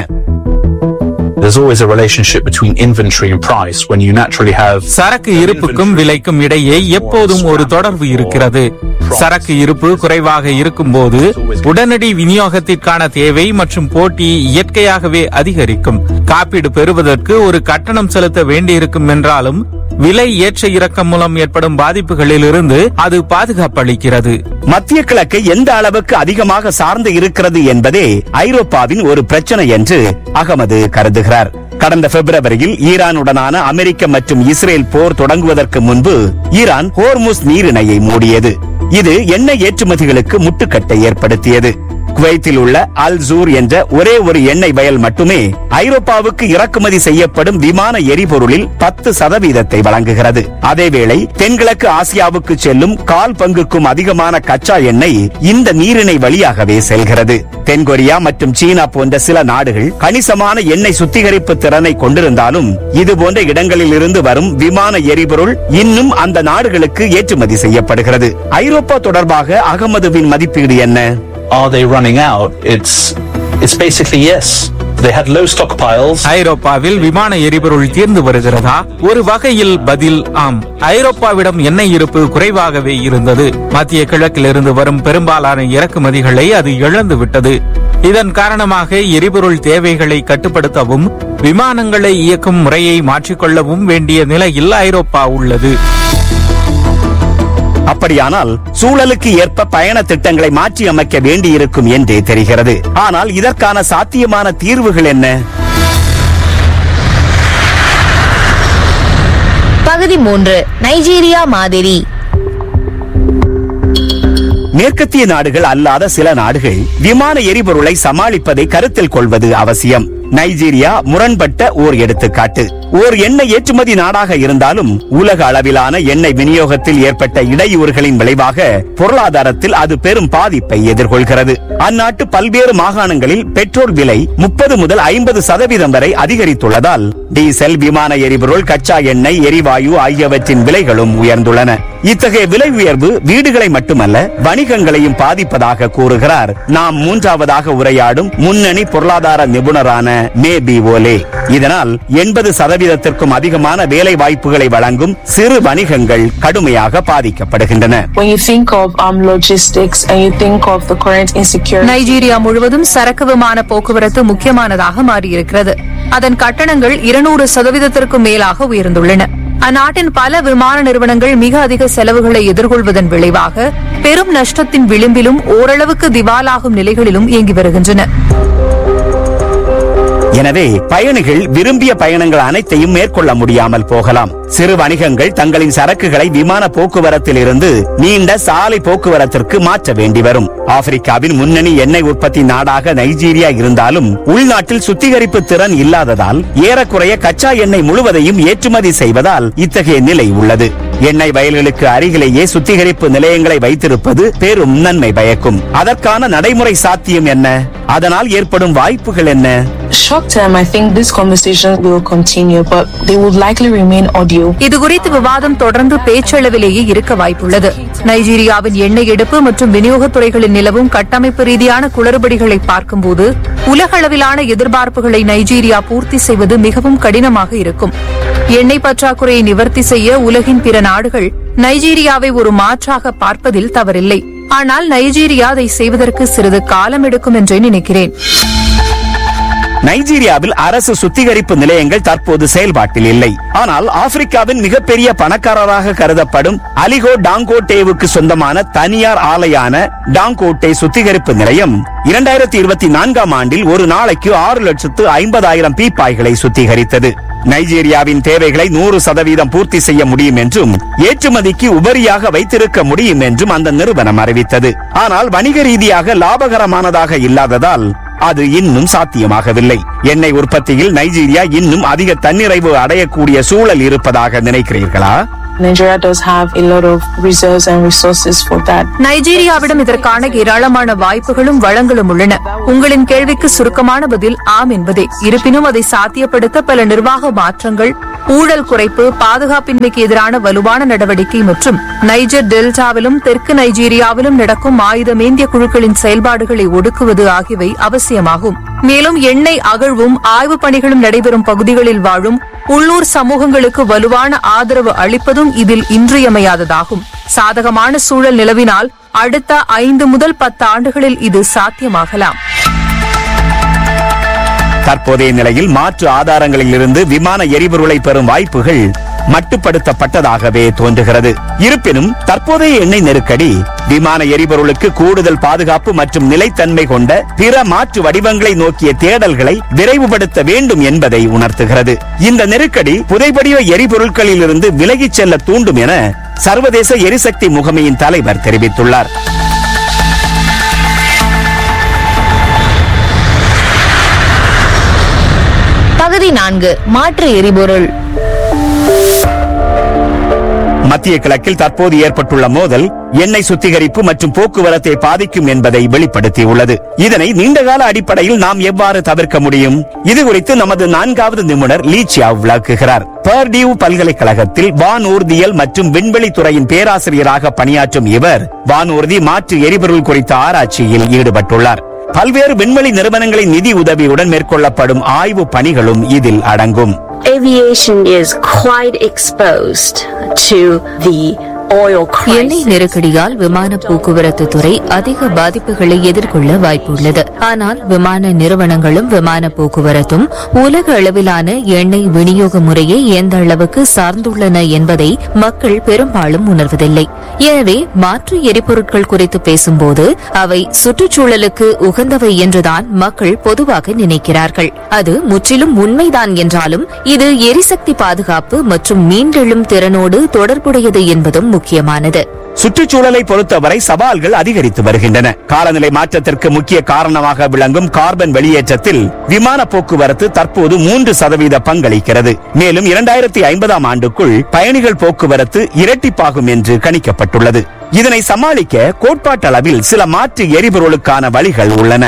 There's always a relationship between inventory and price when you naturally have சரக்கு இருப்புக்கும் விலைக்கும் இடையே எப்போதும் ஒரு தொடர்பு இருக்கிறது சரக்கு இருப்பு குறைவாக இருக்கும்போது உடனடி விநியோகத்திற்கான தேவை மற்றும் போட்டி இயற்கையாகவே அதிகரிக்கும் காப்பீடு பெறுவதற்கு ஒரு கட்டணம் செலுத்த வேண்டியிருக்கும் என்றாலும் விலை ஏற்ற இறக்கம் மூலம் ஏற்படும் பாதிப்புகளிலிருந்து அது பாதுகாப்பளிக்கிறது மத்திய கிழக்கை எந்த அளவுக்கு அதிகமாக சார்ந்து இருக்கிறது என்பதே ஐரோப்பாவின் ஒரு பிரச்சனை என்று அகமது கருதுகிறார் கடந்த பிப்ரவரியில் ஈரானுடனான அமெரிக்க மற்றும் இஸ்ரேல் போர் தொடங்குவதற்கு முன்பு ஈரான் ஹோர்முஸ் நீரிணையை மூடியது இது எண்ணெய் ஏற்றுமதிகளுக்கு முட்டுக்கட்டை ஏற்படுத்தியது குவைத்தில் உள்ள அல் ஜூர் என்ற ஒரே ஒரு எண்ணெய் வயல் மட்டுமே ஐரோப்பாவுக்கு இறக்குமதி செய்யப்படும் விமான எரிபொருளில் பத்து சதவீதத்தை வழங்குகிறது அதேவேளை தென்கிழக்கு ஆசியாவுக்கு செல்லும் கால் பங்குக்கும் அதிகமான கச்சா எண்ணெய் இந்த நீரிணை வழியாகவே செல்கிறது தென்கொரியா மற்றும் சீனா போன்ற சில நாடுகள் கணிசமான எண்ணெய் சுத்திகரிப்பு திறனை கொண்டிருந்தாலும் இது போன்ற இடங்களில் இருந்து வரும் விமான எரிபொருள் இன்னும் அந்த நாடுகளுக்கு ஏற்றுமதி செய்யப்படுகிறது ஐரோப்பா தொடர்பாக அகமதுவின் மதிப்பீடு என்ன are they running out? It's it's basically yes. They had low stockpiles. ஐரோப்பாவில் விமான எரிபொருள் தீர்ந்து வருகிறதா ஒரு வகையில் பதில் ஆம் ஐரோப்பாவிடம் எண்ணெய் இருப்பு குறைவாகவே இருந்தது மத்திய கிழக்கிலிருந்து வரும் பெரும்பாலான இறக்குமதிகளை அது இழந்து விட்டது இதன் காரணமாக எரிபொருள் தேவைகளை கட்டுப்படுத்தவும் விமானங்களை இயக்கும் முறையை மாற்றிக்கொள்ளவும் வேண்டிய நிலையில் ஐரோப்பா உள்ளது அப்படியானால் சூழலுக்கு ஏற்ப பயண திட்டங்களை மாற்றி அமைக்க வேண்டியிருக்கும் என்றே தெரிகிறது ஆனால் இதற்கான சாத்தியமான தீர்வுகள் என்ன பகுதி மூன்று நைஜீரியா மாதிரி மேற்கத்திய நாடுகள் அல்லாத சில நாடுகள் விமான எரிபொருளை சமாளிப்பதை கருத்தில் கொள்வது அவசியம் நைஜீரியா முரண்பட்ட ஓர் எடுத்துக்காட்டு ஓர் எண்ணெய் ஏற்றுமதி நாடாக இருந்தாலும் உலக அளவிலான எண்ணெய் விநியோகத்தில் ஏற்பட்ட இடையூறுகளின் விளைவாக பொருளாதாரத்தில் அது பெரும் பாதிப்பை எதிர்கொள்கிறது அந்நாட்டு பல்வேறு மாகாணங்களில் பெட்ரோல் விலை முப்பது முதல் ஐம்பது சதவீதம் வரை அதிகரித்துள்ளதால் டீசல் விமான எரிபொருள் கச்சா எண்ணெய் எரிவாயு ஆகியவற்றின் விலைகளும் உயர்ந்துள்ளன இத்தகைய விலை உயர்வு வீடுகளை மட்டுமல்ல வணிகங்களையும் பாதிப்பதாக கூறுகிறார் நாம் மூன்றாவதாக உரையாடும் முன்னணி பொருளாதார நிபுணரான மே பி ஓலே இதனால் எண்பது சதவீதத்திற்கும் அதிகமான வேலை வாய்ப்புகளை வழங்கும் சிறு வணிகங்கள் கடுமையாக பாதிக்கப்படுகின்றன When you think of um, logistics and you think of the current insecurity, Nigeria முழுவதும் சரக்கு விமான போக்குவரத்து முக்கியமானதாக மாறியிருக்கிறது அதன் கட்டணங்கள் இருநூறு சதவீதத்திற்கும் மேலாக உயர்ந்துள்ளன அந்நாட்டின் பல விமான நிறுவனங்கள் மிக அதிக செலவுகளை எதிர்கொள்வதன் விளைவாக பெரும் நஷ்டத்தின் விளிம்பிலும் ஓரளவுக்கு திவாலாகும் நிலைகளிலும் இயங்கி வருகின்றன எனவே பயணிகள் விரும்பிய பயணங்கள் அனைத்தையும் மேற்கொள்ள முடியாமல் போகலாம் சிறு வணிகங்கள் தங்களின் சரக்குகளை விமான போக்குவரத்தில் இருந்து நீண்ட சாலை போக்குவரத்திற்கு மாற்ற வேண்டி வரும் ஆப்பிரிக்காவின் முன்னணி எண்ணெய் உற்பத்தி நாடாக நைஜீரியா இருந்தாலும் உள்நாட்டில் சுத்திகரிப்பு திறன் இல்லாததால் ஏறக்குறைய கச்சா எண்ணெய் முழுவதையும் ஏற்றுமதி செய்வதால் இத்தகைய நிலை உள்ளது எண்ணெய் வயல்களுக்கு அருகிலேயே சுத்திகரிப்பு நிலையங்களை வைத்திருப்பது பெரும் நன்மை பயக்கும் அதற்கான நடைமுறை சாத்தியம் என்ன அதனால் ஏற்படும் வாய்ப்புகள் என்ன short term, I think these conversations will continue, but they would likely remain audio. இது குறித்து விவாதம் தொடர்ந்து பேச்சளவிலேயே இருக்க வாய்ப்புள்ளது நைஜீரியாவின் எண்ணெய் எடுப்பு மற்றும் விநியோகத் துறைகளில் நிலவும் கட்டமைப்பு ரீதியான குளறுபடிகளை பார்க்கும்போது உலகளவிலான எதிர்பார்ப்புகளை நைஜீரியா பூர்த்தி செய்வது மிகவும் கடினமாக இருக்கும் எண்ணெய் பற்றாக்குறையை நிவர்த்தி செய்ய உலகின் பிற நாடுகள் நைஜீரியாவை ஒரு மாற்றாக பார்ப்பதில் தவறில்லை ஆனால் நைஜீரியா அதை செய்வதற்கு சிறிது காலம் எடுக்கும் என்றே நினைக்கிறேன் நைஜீரியாவில் அரசு சுத்திகரிப்பு நிலையங்கள் தற்போது செயல்பாட்டில் இல்லை ஆனால் ஆப்பிரிக்காவின் மிகப்பெரிய பணக்காரராக கருதப்படும் அலிகோ டாங்கோட்டேவுக்கு சொந்தமான தனியார் ஆலையான டாங்கோட்டே சுத்திகரிப்பு நிலையம் இரண்டாயிரத்தி இருபத்தி நான்காம் ஆண்டில் ஒரு நாளைக்கு ஆறு லட்சத்து ஐம்பதாயிரம் பீப்பாய்களை சுத்திகரித்தது நைஜீரியாவின் தேவைகளை நூறு சதவீதம் பூர்த்தி செய்ய முடியும் என்றும் ஏற்றுமதிக்கு உபரியாக வைத்திருக்க முடியும் என்றும் அந்த நிறுவனம் அறிவித்தது ஆனால் வணிக ரீதியாக லாபகரமானதாக இல்லாததால் அது இன்னும் சாத்தியமாகவில்லை எண்ணெய் உற்பத்தியில் நைஜீரியா இன்னும் அதிக தன்னிறைவு அடையக்கூடிய சூழல் இருப்பதாக நினைக்கிறீர்களா Nigeria does have a lot of reserves and resources for that. நைஜீரியாவிடம் இதற்கான ஏராளமான வாய்ப்புகளும் வளங்களும் உள்ளன உங்களின் கேள்விக்கு சுருக்கமான பதில் ஆம் என்பதே இருப்பினும் அதை சாத்தியப்படுத்த பல நிர்வாக மாற்றங்கள் ஊழல் குறைப்பு பாதுகாப்பின்மைக்கு எதிரான வலுவான நடவடிக்கை மற்றும் நைஜர் டெல்டாவிலும் தெற்கு நைஜீரியாவிலும் நடக்கும் ஆயுதமேந்திய குழுக்களின் செயல்பாடுகளை ஒடுக்குவது ஆகியவை அவசியமாகும் மேலும் எண்ணெய் அகழ்வும் ஆய்வுப் பணிகளும் நடைபெறும் பகுதிகளில் வாழும் உள்ளூர் சமூகங்களுக்கு வலுவான ஆதரவு அளிப்பதும் இதில் இன்றியமையாததாகும் சாதகமான சூழல் நிலவினால் அடுத்த ஐந்து முதல் பத்து ஆண்டுகளில் இது சாத்தியமாகலாம் தற்போதைய நிலையில் மாற்று ஆதாரங்களில் இருந்து விமான எரிபொருளை பெறும் வாய்ப்புகள் மட்டுப்படுத்தப்பட்டதாகவே தோன்றுகிறது இருப்பினும் தற்போதைய எண்ணெய் நெருக்கடி விமான எரிபொருளுக்கு கூடுதல் பாதுகாப்பு மற்றும் நிலைத்தன்மை கொண்ட பிற மாற்று வடிவங்களை நோக்கிய தேடல்களை விரைவுபடுத்த வேண்டும் என்பதை உணர்த்துகிறது இந்த நெருக்கடி புதைபடிவ எரிபொருட்களில் இருந்து விலகிச் செல்ல தூண்டும் என சர்வதேச எரிசக்தி முகமையின் தலைவர் தெரிவித்துள்ளார் பகுதி நான்கு மாற்று எரிபொருள் மத்திய கிழக்கில் தற்போது ஏற்பட்டுள்ள மோதல் எண்ணெய் சுத்திகரிப்பு மற்றும் போக்குவரத்தை பாதிக்கும் என்பதை வெளிப்படுத்தியுள்ளது இதனை நீண்டகால அடிப்படையில் நாம் எவ்வாறு தவிர்க்க முடியும் இது குறித்து நமது நான்காவது நிபுணர் லீச்சியா விளக்குகிறார் பர்டியூ பல்கலைக்கழகத்தில் வானூர்தியல் மற்றும் விண்வெளி துறையின் பேராசிரியராக பணியாற்றும் இவர் வானூர்தி மாற்று எரிபொருள் குறித்த ஆராய்ச்சியில் ஈடுபட்டுள்ளார் பல்வேறு விண்வெளி நிறுவனங்களின் நிதி உதவியுடன் மேற்கொள்ளப்படும் ஆய்வு பணிகளும் இதில் அடங்கும் aviation is quite exposed to the oil எண்ணெய் நெருக்கடியால் விமான போக்குவரத்து துறை அதிக பாதிப்புகளை எதிர்கொள்ள வாய்ப்புள்ளது ஆனால் விமான நிறுவனங்களும் விமான போக்குவரத்தும் உலக அளவிலான எண்ணெய் விநியோக முறையை எந்த அளவுக்கு சார்ந்துள்ளன என்பதை மக்கள் பெரும்பாலும் உணர்வதில்லை எனவே மாற்று எரிபொருட்கள் குறித்து பேசும்போது அவை சுற்றுச்சூழலுக்கு உகந்தவை என்றுதான் மக்கள் பொதுவாக நினைக்கிறார்கள் அது முற்றிலும் உண்மைதான் என்றாலும் இது எரிசக்தி பாதுகாப்பு மற்றும் மீண்டெழும் திறனோடு தொடர்புடையது என்பதும் முக்கியமானது சுற்றுச்சூழலை பொறுத்தவரை சவால்கள் அதிகரித்து வருகின்றன காலநிலை மாற்றத்திற்கு முக்கிய காரணமாக விளங்கும் கார்பன் வெளியேற்றத்தில் விமான போக்குவரத்து தற்போது மூன்று சதவீத பங்களிக்கிறது மேலும் இரண்டாயிரத்தி ஐம்பதாம் ஆண்டுக்குள் பயணிகள் போக்குவரத்து இரட்டிப்பாகும் என்று கணிக்கப்பட்டுள்ளது இதனை சமாளிக்க கோட்பாட்டளவில் சில மாற்று எரிபொருளுக்கான வழிகள் உள்ளன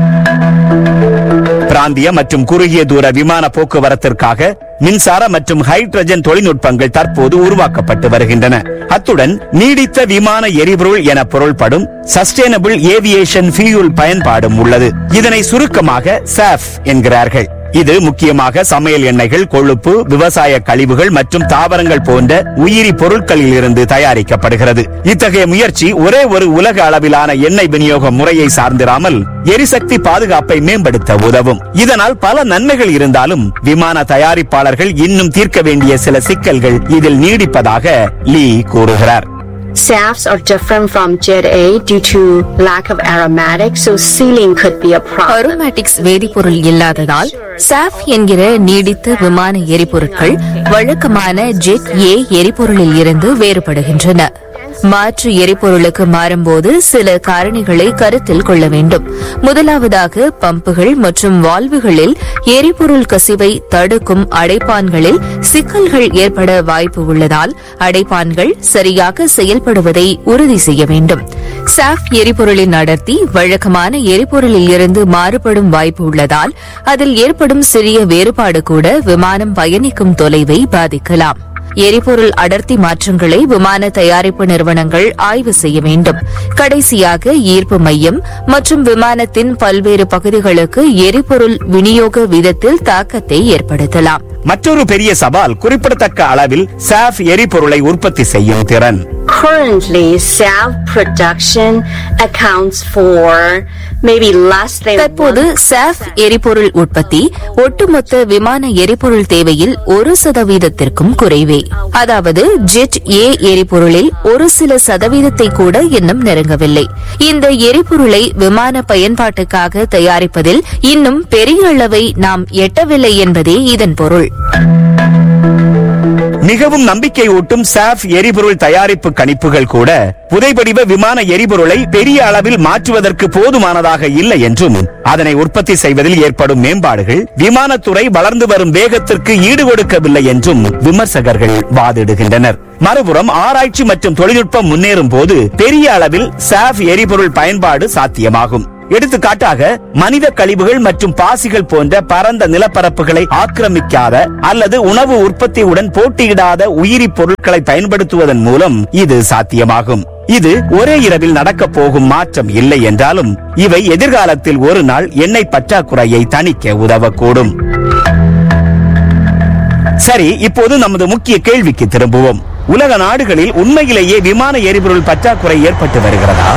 பிராந்திய மற்றும் குறுகிய தூர விமான போக்குவரத்திற்காக மின்சார மற்றும் ஹைட்ரஜன் தொழில்நுட்பங்கள் தற்போது உருவாக்கப்பட்டு வருகின்றன அத்துடன் நீடித்த விமான எரிபொருள் என பொருள்படும் சஸ்டைனபிள் ஏவியேஷன் ஃபியூல் பயன்பாடும் உள்ளது இதனை சுருக்கமாக சாஃப் என்கிறார்கள் இது முக்கியமாக சமையல் எண்ணெய்கள் கொழுப்பு விவசாய கழிவுகள் மற்றும் தாவரங்கள் போன்ற உயிரி பொருட்களில் இருந்து தயாரிக்கப்படுகிறது இத்தகைய முயற்சி ஒரே ஒரு உலக அளவிலான எண்ணெய் விநியோக முறையை சார்ந்திராமல் எரிசக்தி பாதுகாப்பை மேம்படுத்த உதவும் இதனால் பல நன்மைகள் இருந்தாலும் விமான தயாரிப்பாளர்கள் இன்னும் தீர்க்க வேண்டிய சில சிக்கல்கள் இதில் நீடிப்பதாக லீ கூறுகிறார் SAFs are different from Jet A due to lack of aromatics, so sealing could be a problem. Aromatics வேதிப்பொருள் இல்லாததால் சாஃப் என்கிற நீடித்த விமான எரிபொருட்கள் வழக்கமான ஜெட் ஏ எரிபொருளில் இருந்து வேறுபடுகின்றன மாற்று எரிபொருளுக்கு மாறும்போது சில காரணிகளை கருத்தில் கொள்ள வேண்டும் முதலாவதாக பம்புகள் மற்றும் வால்வுகளில் எரிபொருள் கசிவை தடுக்கும் அடைப்பான்களில் சிக்கல்கள் ஏற்பட வாய்ப்பு உள்ளதால் அடைப்பான்கள் சரியாக செயல்படுவதை உறுதி செய்ய வேண்டும் சாஃப் எரிபொருளின் அடர்த்தி வழக்கமான எரிபொருளில் இருந்து மாறுபடும் வாய்ப்பு உள்ளதால் அதில் ஏற்படும் சிறிய வேறுபாடு கூட விமானம் பயணிக்கும் தொலைவை பாதிக்கலாம் எரிபொருள் அடர்த்தி மாற்றங்களை விமான தயாரிப்பு நிறுவனங்கள் ஆய்வு செய்ய வேண்டும் கடைசியாக ஈர்ப்பு மையம் மற்றும் விமானத்தின் பல்வேறு பகுதிகளுக்கு எரிபொருள் விநியோக விதத்தில் தாக்கத்தை ஏற்படுத்தலாம் மற்றொரு பெரிய சவால் குறிப்பிடத்தக்க அளவில் சாஃப் எரிபொருளை உற்பத்தி செய்யும் திறன் currently self production accounts for maybe less than தற்போது சாஃப் எரிபொருள் உற்பத்தி ஒட்டுமொத்த விமான எரிபொருள் தேவையில் ஒரு சதவீதத்திற்கும் குறைவே அதாவது ஜெட் ஏ எரிபொருளில் ஒரு சில சதவீதத்தை கூட இன்னும் நெருங்கவில்லை இந்த எரிபொருளை விமான பயன்பாட்டுக்காக தயாரிப்பதில் இன்னும் பெரிய அளவை நாம் எட்டவில்லை என்பதே இதன் பொருள் மிகவும் நம்பிக்கை ஊட்டும் சாஃப் எரிபொருள் தயாரிப்பு கணிப்புகள் கூட புதைபடிவ விமான எரிபொருளை பெரிய அளவில் மாற்றுவதற்கு போதுமானதாக இல்லை என்றும் அதனை உற்பத்தி செய்வதில் ஏற்படும் மேம்பாடுகள் விமானத்துறை வளர்ந்து வரும் வேகத்திற்கு ஈடுகொடுக்கவில்லை என்றும் விமர்சகர்கள் வாதிடுகின்றனர் மறுபுறம் ஆராய்ச்சி மற்றும் தொழில்நுட்பம் முன்னேறும் போது பெரிய அளவில் சாஃப் எரிபொருள் பயன்பாடு சாத்தியமாகும் எடுத்துக்காட்டாக மனித கழிவுகள் மற்றும் பாசிகள் போன்ற பரந்த நிலப்பரப்புகளை ஆக்கிரமிக்காத அல்லது உணவு உற்பத்தியுடன் போட்டியிடாத உயிரி பொருட்களை பயன்படுத்துவதன் மூலம் இது சாத்தியமாகும் இது ஒரே இரவில் நடக்கப் போகும் மாற்றம் இல்லை என்றாலும் இவை எதிர்காலத்தில் ஒரு நாள் எண்ணெய் பற்றாக்குறையை தணிக்க உதவக்கூடும் சரி இப்போது நமது முக்கிய கேள்விக்கு திரும்புவோம் உலக நாடுகளில் உண்மையிலேயே விமான எரிபொருள் பற்றாக்குறை ஏற்பட்டு வருகிறதா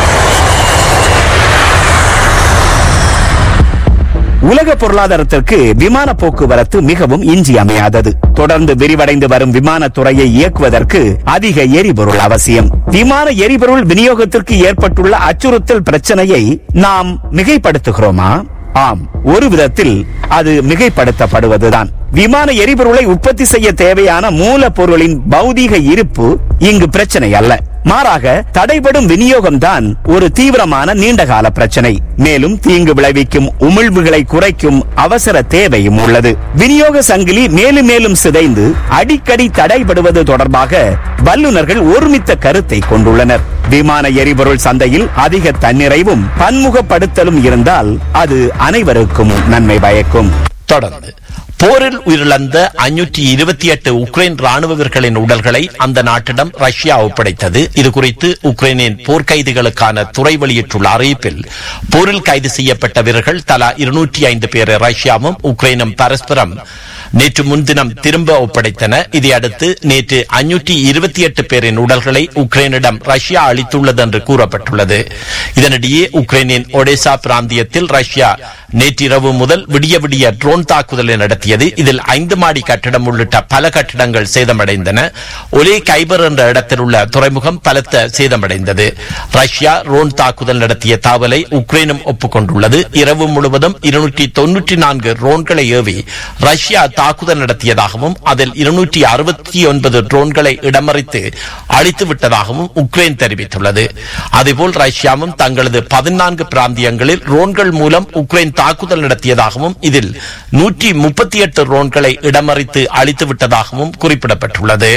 உலக பொருளாதாரத்திற்கு விமான போக்குவரத்து மிகவும் இன்றியமையாதது தொடர்ந்து விரிவடைந்து வரும் விமானத்துறையை இயக்குவதற்கு அதிக எரிபொருள் அவசியம் விமான எரிபொருள் விநியோகத்திற்கு ஏற்பட்டுள்ள அச்சுறுத்தல் பிரச்சனையை நாம் மிகைப்படுத்துகிறோமா ஆம் ஒரு விதத்தில் அது மிகைப்படுத்தப்படுவதுதான் விமான எரிபொருளை உற்பத்தி செய்ய தேவையான மூலப்பொருளின் பௌதீக இருப்பு இங்கு பிரச்சனை அல்ல மாறாக தடைபடும் விநியோகம்தான் ஒரு தீவிரமான நீண்டகால பிரச்சனை மேலும் தீங்கு விளைவிக்கும் உமிழ்வுகளை குறைக்கும் அவசர தேவையும் உள்ளது விநியோக சங்கிலி மேலும் மேலும் சிதைந்து அடிக்கடி தடைபடுவது தொடர்பாக வல்லுநர்கள் ஒருமித்த கருத்தை கொண்டுள்ளனர் விமான எரிபொருள் சந்தையில் அதிக தன்னிறைவும் பன்முகப்படுத்தலும் இருந்தால் அது அனைவருக்கும் நன்மை பயக்கும் தொடர்ந்து போரில் உயிரிழந்த ஐநூற்றி இருபத்தி எட்டு உக்ரைன் ராணுவ வீரர்களின் உடல்களை அந்த நாட்டிடம் ரஷ்யா ஒப்படைத்தது இதுகுறித்து உக்ரைனின் போர்க்கைதிகளுக்கான துறை வெளியிட்டுள்ள அறிவிப்பில் போரில் கைது செய்யப்பட்ட வீரர்கள் தலா இருநூற்றி ஐந்து பேரை ரஷ்யாவும் உக்ரைனும் பரஸ்பரம் நேற்று முன்தினம் திரும்ப ஒப்படைத்தன இதையடுத்து நேற்று ஐநூற்றி இருபத்தி எட்டு பேரின் உடல்களை உக்ரைனிடம் ரஷ்யா அளித்துள்ளது என்று கூறப்பட்டுள்ளது இதனிடையே உக்ரைனின் ஒடேசா பிராந்தியத்தில் ரஷ்யா நேற்றிரவு முதல் விடிய விடிய ட்ரோன் தாக்குதலை நடத்தியது இதில் ஐந்து மாடி கட்டிடம் உள்ளிட்ட பல கட்டிடங்கள் சேதமடைந்தன ஒரே கைபர் என்ற இடத்தில் உள்ள துறைமுகம் பலத்த சேதமடைந்தது ரஷ்யா ட்ரோன் தாக்குதல் நடத்திய தாவலை உக்ரைனும் ஒப்புக்கொண்டுள்ளது இரவு முழுவதும் இருநூற்றி தொன்னூற்றி நான்கு ட்ரோன்களை ஏவி ரஷ்யா தாக்குதல் நடத்தியதாகவும் அதில் இருநூற்றி அறுபத்தி ஒன்பது ட்ரோன்களை இடமறித்து அழித்து விட்டதாகவும் உக்ரைன் தெரிவித்துள்ளது அதேபோல் ரஷ்யாவும் தங்களது பதினான்கு பிராந்தியங்களில் ட்ரோன்கள் மூலம் உக்ரைன் தாக்குதல் நடத்தியதாகவும் இதில் நூற்றி முப்பத்தி எட்டு ட்ரோன்களை இடமறித்து அழித்து விட்டதாகவும் குறிப்பிடப்பட்டுள்ளது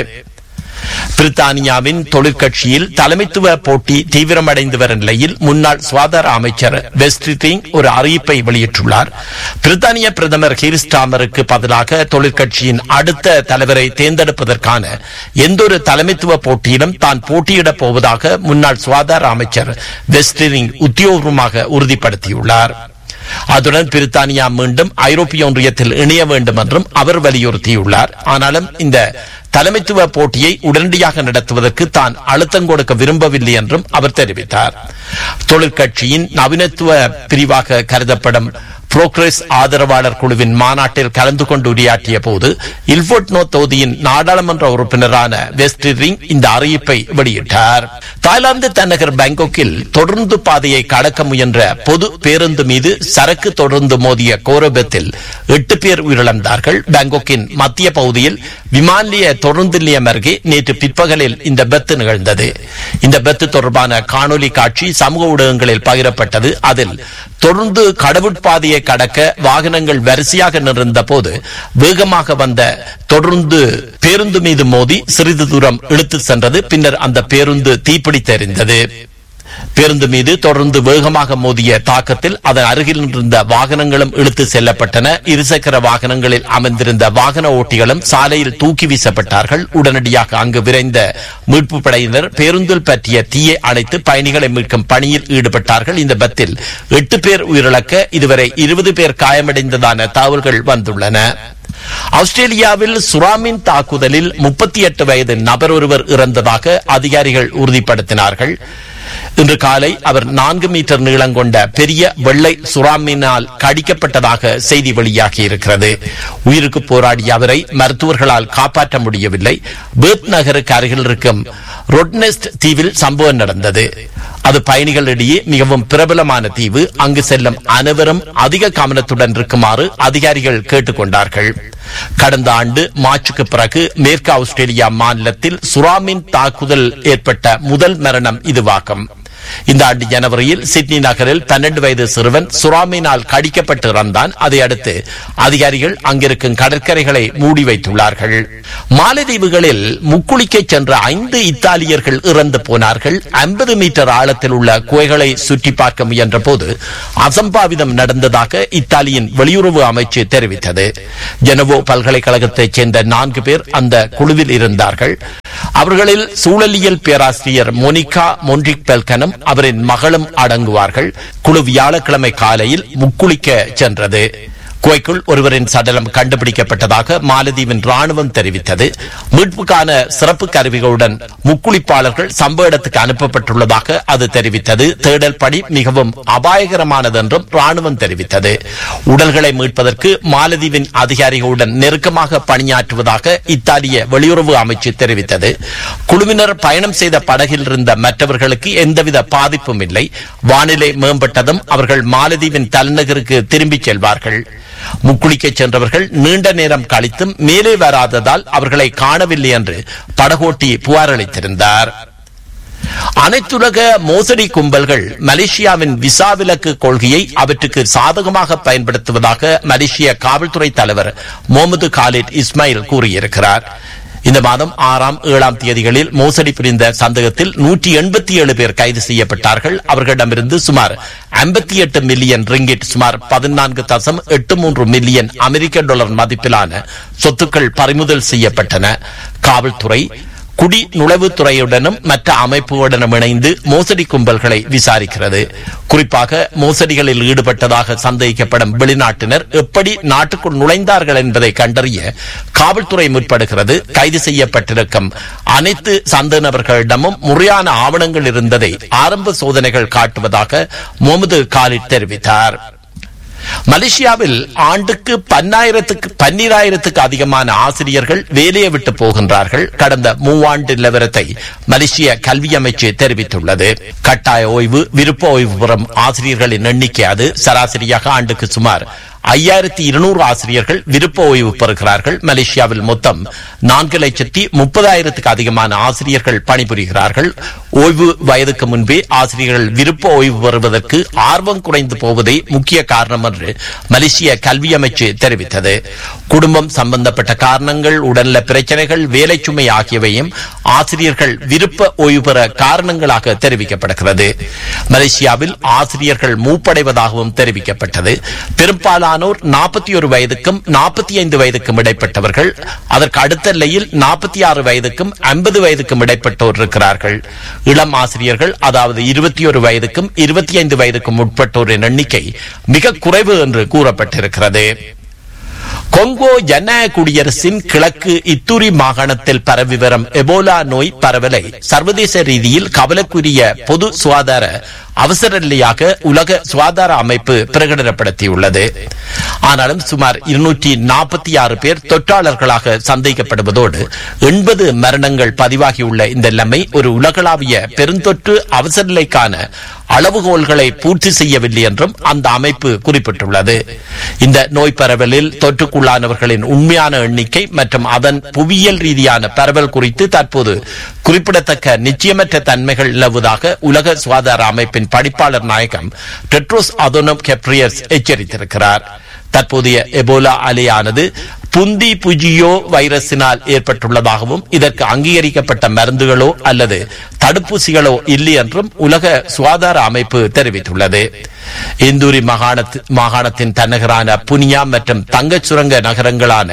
பிரித்தானியாவின் தொழிற்கட்சியில் தலைமைத்துவ போட்டி தீவிரமடைந்து வரும் நிலையில் முன்னாள் சுகாதார அமைச்சர் வெஸ்ட்ரிங் ஒரு அறிவிப்பை வெளியிட்டுள்ளார் பிரித்தானிய பிரதமர் ஹீரிஸ்டாமருக்கு பதிலாக தொழிற்கட்சியின் அடுத்த தலைவரை தேர்ந்தெடுப்பதற்கான எந்தொரு தலைமைத்துவ போட்டியிலும் தான் போட்டியிடப் போவதாக முன்னாள் சுகாதார அமைச்சர் வெஸ்ட்ரிங் உத்தியோகமாக உறுதிப்படுத்தியுள்ளார் அதுடன் பிரித்தானியா மீண்டும் ஐரோப்பிய ஒன்றியத்தில் இணைய வேண்டும் என்றும் அவர் வலியுறுத்தியுள்ளார் ஆனாலும் இந்த தலைமைத்துவ போட்டியை உடனடியாக நடத்துவதற்கு தான் அழுத்தம் கொடுக்க விரும்பவில்லை என்றும் அவர் தெரிவித்தார் தொழிற்கட்சியின் நவீனத்துவ பிரிவாக கருதப்படும் புரோக்ரஸ் ஆதரவாளர் குழுவின் மாநாட்டில் கலந்து கொண்டு உரையாற்றிய போது இல்போட்னோ தொகுதியின் நாடாளுமன்ற உறுப்பினரான வெஸ்டிரிங் இந்த அறிவிப்பை வெளியிட்டார் தாய்லாந்து தலைநகர் பாங்காக்கில் தொடர்ந்து பாதையை கடக்க முயன்ற பொது பேருந்து மீது சரக்கு தொடர்ந்து மோதிய கோரபத்தில் எட்டு பேர் உயிரிழந்தார்கள் பாங்காக்கின் மத்திய பகுதியில் விமான நிலைய தொடர்ந்து நிலையம் அருகே நேற்று பிற்பகலில் இந்த பெத்து நிகழ்ந்தது இந்த பெத்து தொடர்பான காணொலி காட்சி சமூக ஊடகங்களில் பகிரப்பட்டது அதில் தொடர்ந்து கடவுட்பாதையை கடக்க வாகனங்கள் வரிசையாக நிறந்த போது வேகமாக வந்த தொடர்ந்து பேருந்து மீது மோதி சிறிது தூரம் இழுத்து சென்றது பின்னர் அந்த பேருந்து தீப்பிடித்தெறிந்தது பேருந்து மீது தொடர்ந்து வேகமாக மோதிய தாக்கத்தில் அதன் அருகில் இருந்த வாகனங்களும் இழுத்து செல்லப்பட்டன இருசக்கர வாகனங்களில் அமர்ந்திருந்த வாகன ஓட்டிகளும் சாலையில் தூக்கி வீசப்பட்டார்கள் உடனடியாக அங்கு விரைந்த மீட்பு படையினர் பேருந்தில் பற்றிய தீயை அணைத்து பயணிகளை மீட்கும் பணியில் ஈடுபட்டார்கள் இந்த பத்தில் எட்டு பேர் உயிரிழக்க இதுவரை இருபது பேர் காயமடைந்ததான தகவல்கள் வந்துள்ளன ஆஸ்திரேலியாவில் சுறாமின் தாக்குதலில் முப்பத்தி எட்டு வயது நபர் ஒருவர் இறந்ததாக அதிகாரிகள் உறுதிப்படுத்தினார்கள் இன்று காலை அவர் நான்கு மீட்டர் நீளம் கொண்ட பெரிய வெள்ளை சுறாமீனால் கடிக்கப்பட்டதாக செய்தி வெளியாகி இருக்கிறது உயிருக்கு போராடிய அவரை மருத்துவர்களால் காப்பாற்ற முடியவில்லை பேர்த் நகருக்கு அருகில் இருக்கும் ரொட்னெஸ்ட் தீவில் சம்பவம் நடந்தது அது பயணிகளிடையே மிகவும் பிரபலமான தீவு அங்கு செல்லும் அனைவரும் அதிக கவனத்துடன் இருக்குமாறு அதிகாரிகள் கேட்டுக்கொண்டார்கள் கடந்த ஆண்டு மார்ச்சுக்கு பிறகு மேற்கு ஆஸ்திரேலியா மாநிலத்தில் சுறாமின் தாக்குதல் ஏற்பட்ட முதல் மரணம் இதுவாகும் இந்த ஆண்டு ஜனவரியில் சிட்னி நகரில் பன்னெண்டு வயது சிறுவன் சுறாமீனால் கடிக்கப்பட்டு இறந்தான் அதை அடுத்து அதிகாரிகள் அங்கிருக்கும் கடற்கரைகளை மூடி வைத்துள்ளார்கள் மாலத்தீவுகளில் முக்குளிக்க சென்ற ஐந்து இத்தாலியர்கள் இறந்து போனார்கள் ஐம்பது மீட்டர் ஆழத்தில் உள்ள குகைகளை சுற்றி பார்க்க முயன்ற போது அசம்பாவிதம் நடந்ததாக இத்தாலியின் வெளியுறவு அமைச்சு தெரிவித்தது ஜெனவோ பல்கலைக்கழகத்தைச் சேர்ந்த நான்கு பேர் அந்த குழுவில் இருந்தார்கள் அவர்களில் சூழலியல் பேராசிரியர் மோனிகா மொன்றிக் பெல்கனும் அவரின் மகளும் அடங்குவார்கள் குழு வியாழக்கிழமை காலையில் முக்குளிக்க சென்றது குவைக்குள் ஒருவரின் சடலம் கண்டுபிடிக்கப்பட்டதாக மாலத்தீவின் ராணுவம் தெரிவித்தது மீட்புக்கான சிறப்பு கருவிகளுடன் முக்குளிப்பாளர்கள் சம்பவ இடத்துக்கு அனுப்பப்பட்டுள்ளதாக அது தெரிவித்தது தேடல் பணி மிகவும் அபாயகரமானது என்றும் ராணுவம் தெரிவித்தது உடல்களை மீட்பதற்கு மாலத்தீவின் அதிகாரிகளுடன் நெருக்கமாக பணியாற்றுவதாக இத்தாலிய வெளியுறவு அமைச்சு தெரிவித்தது குழுவினர் பயணம் செய்த படகில் இருந்த மற்றவர்களுக்கு எந்தவித பாதிப்பும் இல்லை வானிலை மேம்பட்டதும் அவர்கள் மாலத்தீவின் தலைநகருக்கு திரும்பிச் செல்வார்கள் முக்குளிக்க சென்றவர்கள் நீண்ட நேரம் கழித்தும் மேலே வராததால் அவர்களை காணவில்லை என்று படகோட்டி புகார் அளித்திருந்தார் அனைத்துலக மோசடி கும்பல்கள் மலேசியாவின் விசா விலக்கு கொள்கையை அவற்றுக்கு சாதகமாக பயன்படுத்துவதாக மலேசிய காவல்துறை தலைவர் முகமது காலித் இஸ்மாயில் கூறியிருக்கிறார் இந்த மாதம் ஆறாம் ஏழாம் தேதிகளில் மோசடி புரிந்த சந்தேகத்தில் நூற்றி எண்பத்தி ஏழு பேர் கைது செய்யப்பட்டார்கள் அவர்களிடமிருந்து சுமார் ஐம்பத்தி எட்டு மில்லியன் ரிங்கிட் சுமார் பதினான்கு தசம் எட்டு மூன்று மில்லியன் அமெரிக்க டாலர் மதிப்பிலான சொத்துக்கள் பறிமுதல் செய்யப்பட்டன காவல்துறை குடி நுழைவுத்துறையுடனும் மற்ற அமைப்புகளுடனும் இணைந்து மோசடி கும்பல்களை விசாரிக்கிறது குறிப்பாக மோசடிகளில் ஈடுபட்டதாக சந்தேகிக்கப்படும் வெளிநாட்டினர் எப்படி நாட்டுக்குள் நுழைந்தார்கள் என்பதை கண்டறிய காவல்துறை முற்படுகிறது கைது செய்யப்பட்டிருக்கும் அனைத்து சந்தேக நபர்களிடமும் முறையான ஆவணங்கள் இருந்ததை ஆரம்ப சோதனைகள் காட்டுவதாக முகமது காலிட் தெரிவித்தார் மலேசியாவில் ஆண்டுக்கு பன்னாயிரத்துக்கு பன்னிராயிரத்துக்கு அதிகமான ஆசிரியர்கள் வேலையை விட்டு போகின்றார்கள் கடந்த மூவாண்டு நிலவரத்தை மலேசிய கல்வி அமைச்சு தெரிவித்துள்ளது கட்டாய ஓய்வு விருப்ப ஓய்வு பெறும் ஆசிரியர்களின் எண்ணிக்கை அது சராசரியாக ஆண்டுக்கு சுமார் ஐயாயிரத்தி இருநூறு ஆசிரியர்கள் விருப்ப ஓய்வு பெறுகிறார்கள் மலேசியாவில் மொத்தம் நான்கு லட்சத்தி முப்பதாயிரத்துக்கு அதிகமான ஆசிரியர்கள் பணிபுரிகிறார்கள் ஓய்வு வயதுக்கு முன்பே ஆசிரியர்கள் விருப்ப ஓய்வு பெறுவதற்கு ஆர்வம் குறைந்து போவதே முக்கிய காரணம் என்று மலேசிய கல்வி அமைச்சு தெரிவித்தது குடும்பம் சம்பந்தப்பட்ட காரணங்கள் உடல்நல பிரச்சனைகள் வேலை சுமை ஆகியவையும் ஆசிரியர்கள் விருப்ப ஓய்வு பெற காரணங்களாக தெரிவிக்கப்படுகிறது மலேசியாவில் ஆசிரியர்கள் மூப்படைவதாகவும் தெரிவிக்கப்பட்டது பெரும்பாலானோர் நாற்பத்தி ஒரு வயதுக்கும் நாற்பத்தி ஐந்து வயதுக்கும் இடைப்பட்டவர்கள் அதற்கு அடுத்த நிலையில் நாற்பத்தி ஆறு வயதுக்கும் ஐம்பது வயதுக்கும் இடைப்பட்டோர் இருக்கிறார்கள் இளம் ஆசிரியர்கள் அதாவது இருபத்தி ஒரு வயதுக்கும் இருபத்தி ஐந்து வயதுக்கும் உட்பட்டோரின் எண்ணிக்கை மிக குறைவு என்று கூறப்பட்டிருக்கிறது கொங்கோ ஜனநாயக குடியரசின் கிழக்கு இத்துரி மாகாணத்தில் பரவி வரும் எபோலா நோய் பரவலை சர்வதேச ரீதியில் கவலைக்குரிய பொது சுகாதார அவசர நிலையாக உலக சுகாதார அமைப்பு பிரகடனப்படுத்தியுள்ளது ஆனாலும் சுமார் இருநூற்றி நாற்பத்தி ஆறு பேர் தொற்றாளர்களாக சந்தேகப்படுவதோடு எண்பது மரணங்கள் பதிவாகியுள்ள இந்த நிலைமை ஒரு உலகளாவிய பெருந்தொற்று அவசர நிலைக்கான அளவுகோல்களை பூர்த்தி செய்யவில்லை என்றும் அந்த அமைப்பு குறிப்பிட்டுள்ளது இந்த நோய் பரவலில் தொற்றுக்குள்ளானவர்களின் உண்மையான எண்ணிக்கை மற்றும் அதன் புவியியல் ரீதியான பரவல் குறித்து தற்போது குறிப்பிடத்தக்க நிச்சயமற்ற தன்மைகள் நிலவுவதாக உலக சுகாதார அமைப்பின் படிப்பாளர் நாயகம் டெட்ரோஸ் அதோனம் கெப்ரியஸ் எச்சரித்திருக்கிறார் தற்போதைய எபோலா அலையானது புந்தி புஜியோ வைரஸினால் ஏற்பட்டுள்ளதாகவும் இதற்கு அங்கீகரிக்கப்பட்ட மருந்துகளோ அல்லது தடுப்பூசிகளோ இல்லை என்றும் உலக சுகாதார அமைப்பு தெரிவித்துள்ளது இந்தூரி மாகாணத்து மாகாணத்தின் தலைநகரான புனியா மற்றும் தங்கச் சுரங்க நகரங்களான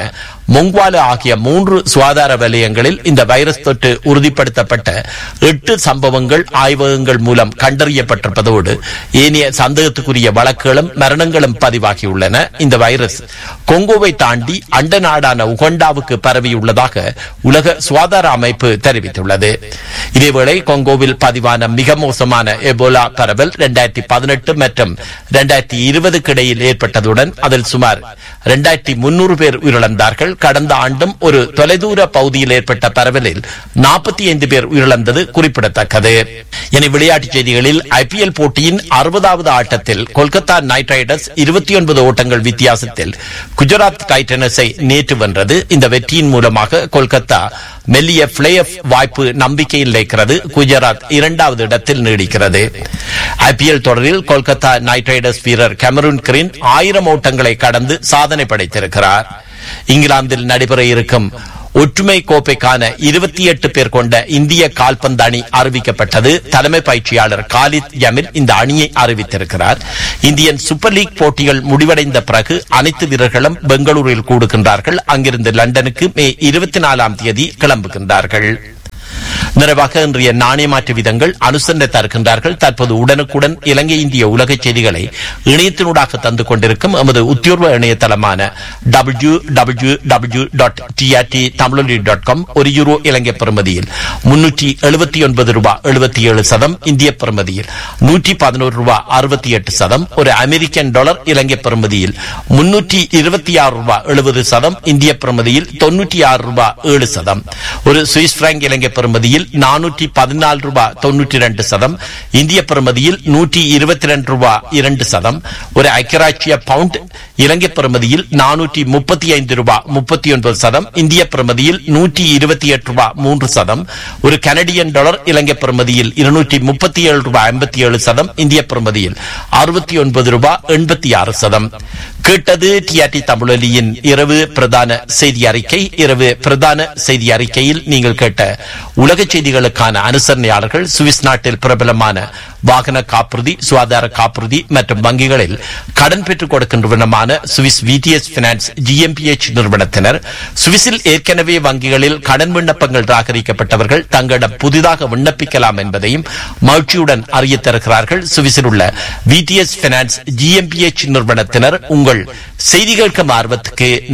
மொங்வாலு ஆகிய மூன்று சுகாதார வலயங்களில் இந்த வைரஸ் தொற்று உறுதிப்படுத்தப்பட்ட எட்டு சம்பவங்கள் ஆய்வகங்கள் மூலம் கண்டறியப்பட்டிருப்பதோடு ஏனைய சந்தேகத்துக்குரிய வழக்குகளும் மரணங்களும் பதிவாகியுள்ளன இந்த வைரஸ் கொங்கோவை தாண்டி அண்ட நாடான உகண்டாவுக்கு பரவியுள்ளதாக உலக சுகாதார அமைப்பு தெரிவித்துள்ளது இதேவேளை கொங்கோவில் பதிவான மிக மோசமான எபோலா பரவல் இரண்டாயிரத்தி பதினெட்டு மற்றும் இரண்டாயிரத்தி இருபதுக்கு இடையில் ஏற்பட்டதுடன் அதில் சுமார் இரண்டாயிரத்தி முன்னூறு பேர் உயிரிழந்தார்கள் கடந்த ஆண்டும் ஒரு தொலைதூர பகுதியில் ஏற்பட்ட பரவலில் நாற்பத்தி ஐந்து பேர் உயிரிழந்தது குறிப்பிடத்தக்கது இனி விளையாட்டுச் செய்திகளில் ஐபிஎல் போட்டியின் அறுபதாவது ஆட்டத்தில் கொல்கத்தா நைட் ரைடர்ஸ் இருபத்தி ஒன்பது ஓட்டங்கள் வித்தியாசத்தில் குஜராத் டைட்டனஸை நேற்று வென்றது இந்த வெற்றியின் மூலமாக கொல்கத்தா மெல்லிய பிளே ஆஃப் வாய்ப்பு நம்பிக்கையில் இருக்கிறது குஜராத் இரண்டாவது இடத்தில் நீடிக்கிறது ஐபிஎல் தொடரில் கொல்கத்தா நைட் ரைடர்ஸ் வீரர் கேமரூன் கிரீன் ஆயிரம் ஓட்டங்களை கடந்து சாதனை படைத்திருக்கிறார் இங்கிலாந்தில் நடைபெற இருக்கும் ஒற்றுமை கோப்பைக்கான இருபத்தி எட்டு பேர் கொண்ட இந்திய கால்பந்து அணி அறிவிக்கப்பட்டது தலைமை பயிற்சியாளர் காலித் யமில் இந்த அணியை அறிவித்திருக்கிறார் இந்தியன் சூப்பர் லீக் போட்டிகள் முடிவடைந்த பிறகு அனைத்து வீரர்களும் பெங்களூரில் கூடுகின்றார்கள் அங்கிருந்து லண்டனுக்கு மே இருபத்தி நாலாம் தேதி கிளம்புகின்றார்கள் நிறைவாக இன்றைய நாணய மாற்று விதங்கள் அனுசரணை தருகின்றார்கள் தற்போது உடனுக்குடன் இலங்கை இந்திய உலக செய்திகளை இணையத்தினூடாக தந்து கொண்டிருக்கும் எமது உத்தியோர்வ இணையதளமான W W W dot TRT Tamiloli dot com ஒரு யூரோ இலங்கை பெறுமதியில் முன்னூற்றி எழுபத்தி ஒன்பது ரூபாய் எழுபத்தி ஏழு சதம் இந்திய பெறுமதியில் நூற்றி பதினோரு ரூபாய் அறுபத்தி எட்டு சதம் ஒரு அமெரிக்கன் டாலர் இலங்கை பெறுமதியில் முன்னூற்றி இருபத்தி ஆறு ரூபாய் எழுபது சதம் இந்திய பெறுமதியில் தொன்னூற்றி ஆறு ரூபாய் ஏழு சதம் ஒரு சுவிஸ் பிராங்க் இலங்கை பெறுமதியில் நானூற்றி பதினாலு ரூபாய் தொன்னூற்றி இரண்டு சதம் இந்திய பெறுமதியில் நூற்றி இருபத்தி ரெண்டு ரூபாய் இரண்டு சதம் ஒரு ஐக்கியராட்சிய பவுண்ட் இலங்கை பெறுமதியில் நானூற்றி முப்பத்தி ஐந்து ரூபாய் முப்பத்தி ஒன்பது சதம் இந்திய பெறுமதியில் நூற்றி இருபத்தி எட்டு ரூபாய் மூன்று சதம் ஒரு கனடியன் டாலர் இலங்கை பெறுமதியில் இருநூற்றி முப்பத்தி ஏழு ரூபாய் ஐம்பத்தி ஏழு சதம் இந்திய பெறுமதியில் அறுபத்தி ஒன்பது ரூபாய் எண்பத்தி ஆறு சதம் கேட்டது டிஆர்டி தமிழொலியின் இரவு பிரதான செய்தி அறிக்கை இரவு பிரதான செய்தி அறிக்கையில் நீங்கள் கேட்ட உலக செய்திகளுக்கான அனுசரணையாளர்கள் சுவிஸ் நாட்டில் பிரபலமான வாகன காப்புறுதி சுகாதார காப்புறுதி மற்றும் வங்கிகளில் கடன் பெற்றுக் கொடுக்கின்றவனமான சுவிஸ் விடிஎஸ் பினான்ஸ் ஜிஎம்பிஎச் நிறுவனத்தினர் சுவிஸில் ஏற்கனவே வங்கிகளில் கடன் விண்ணப்பங்கள் ராகரிக்கப்பட்டவர்கள் தங்களிடம் புதிதாக விண்ணப்பிக்கலாம் என்பதையும் மகிழ்ச்சியுடன் அறிய தருகிறார்கள் சுவிஸில் உள்ள விடிஎஸ் பினான்ஸ் ஜிஎம்பிஎச் நிறுவனத்தினர் உங்கள் செய்தி கேட்கும் ஆர்வத்துக்கு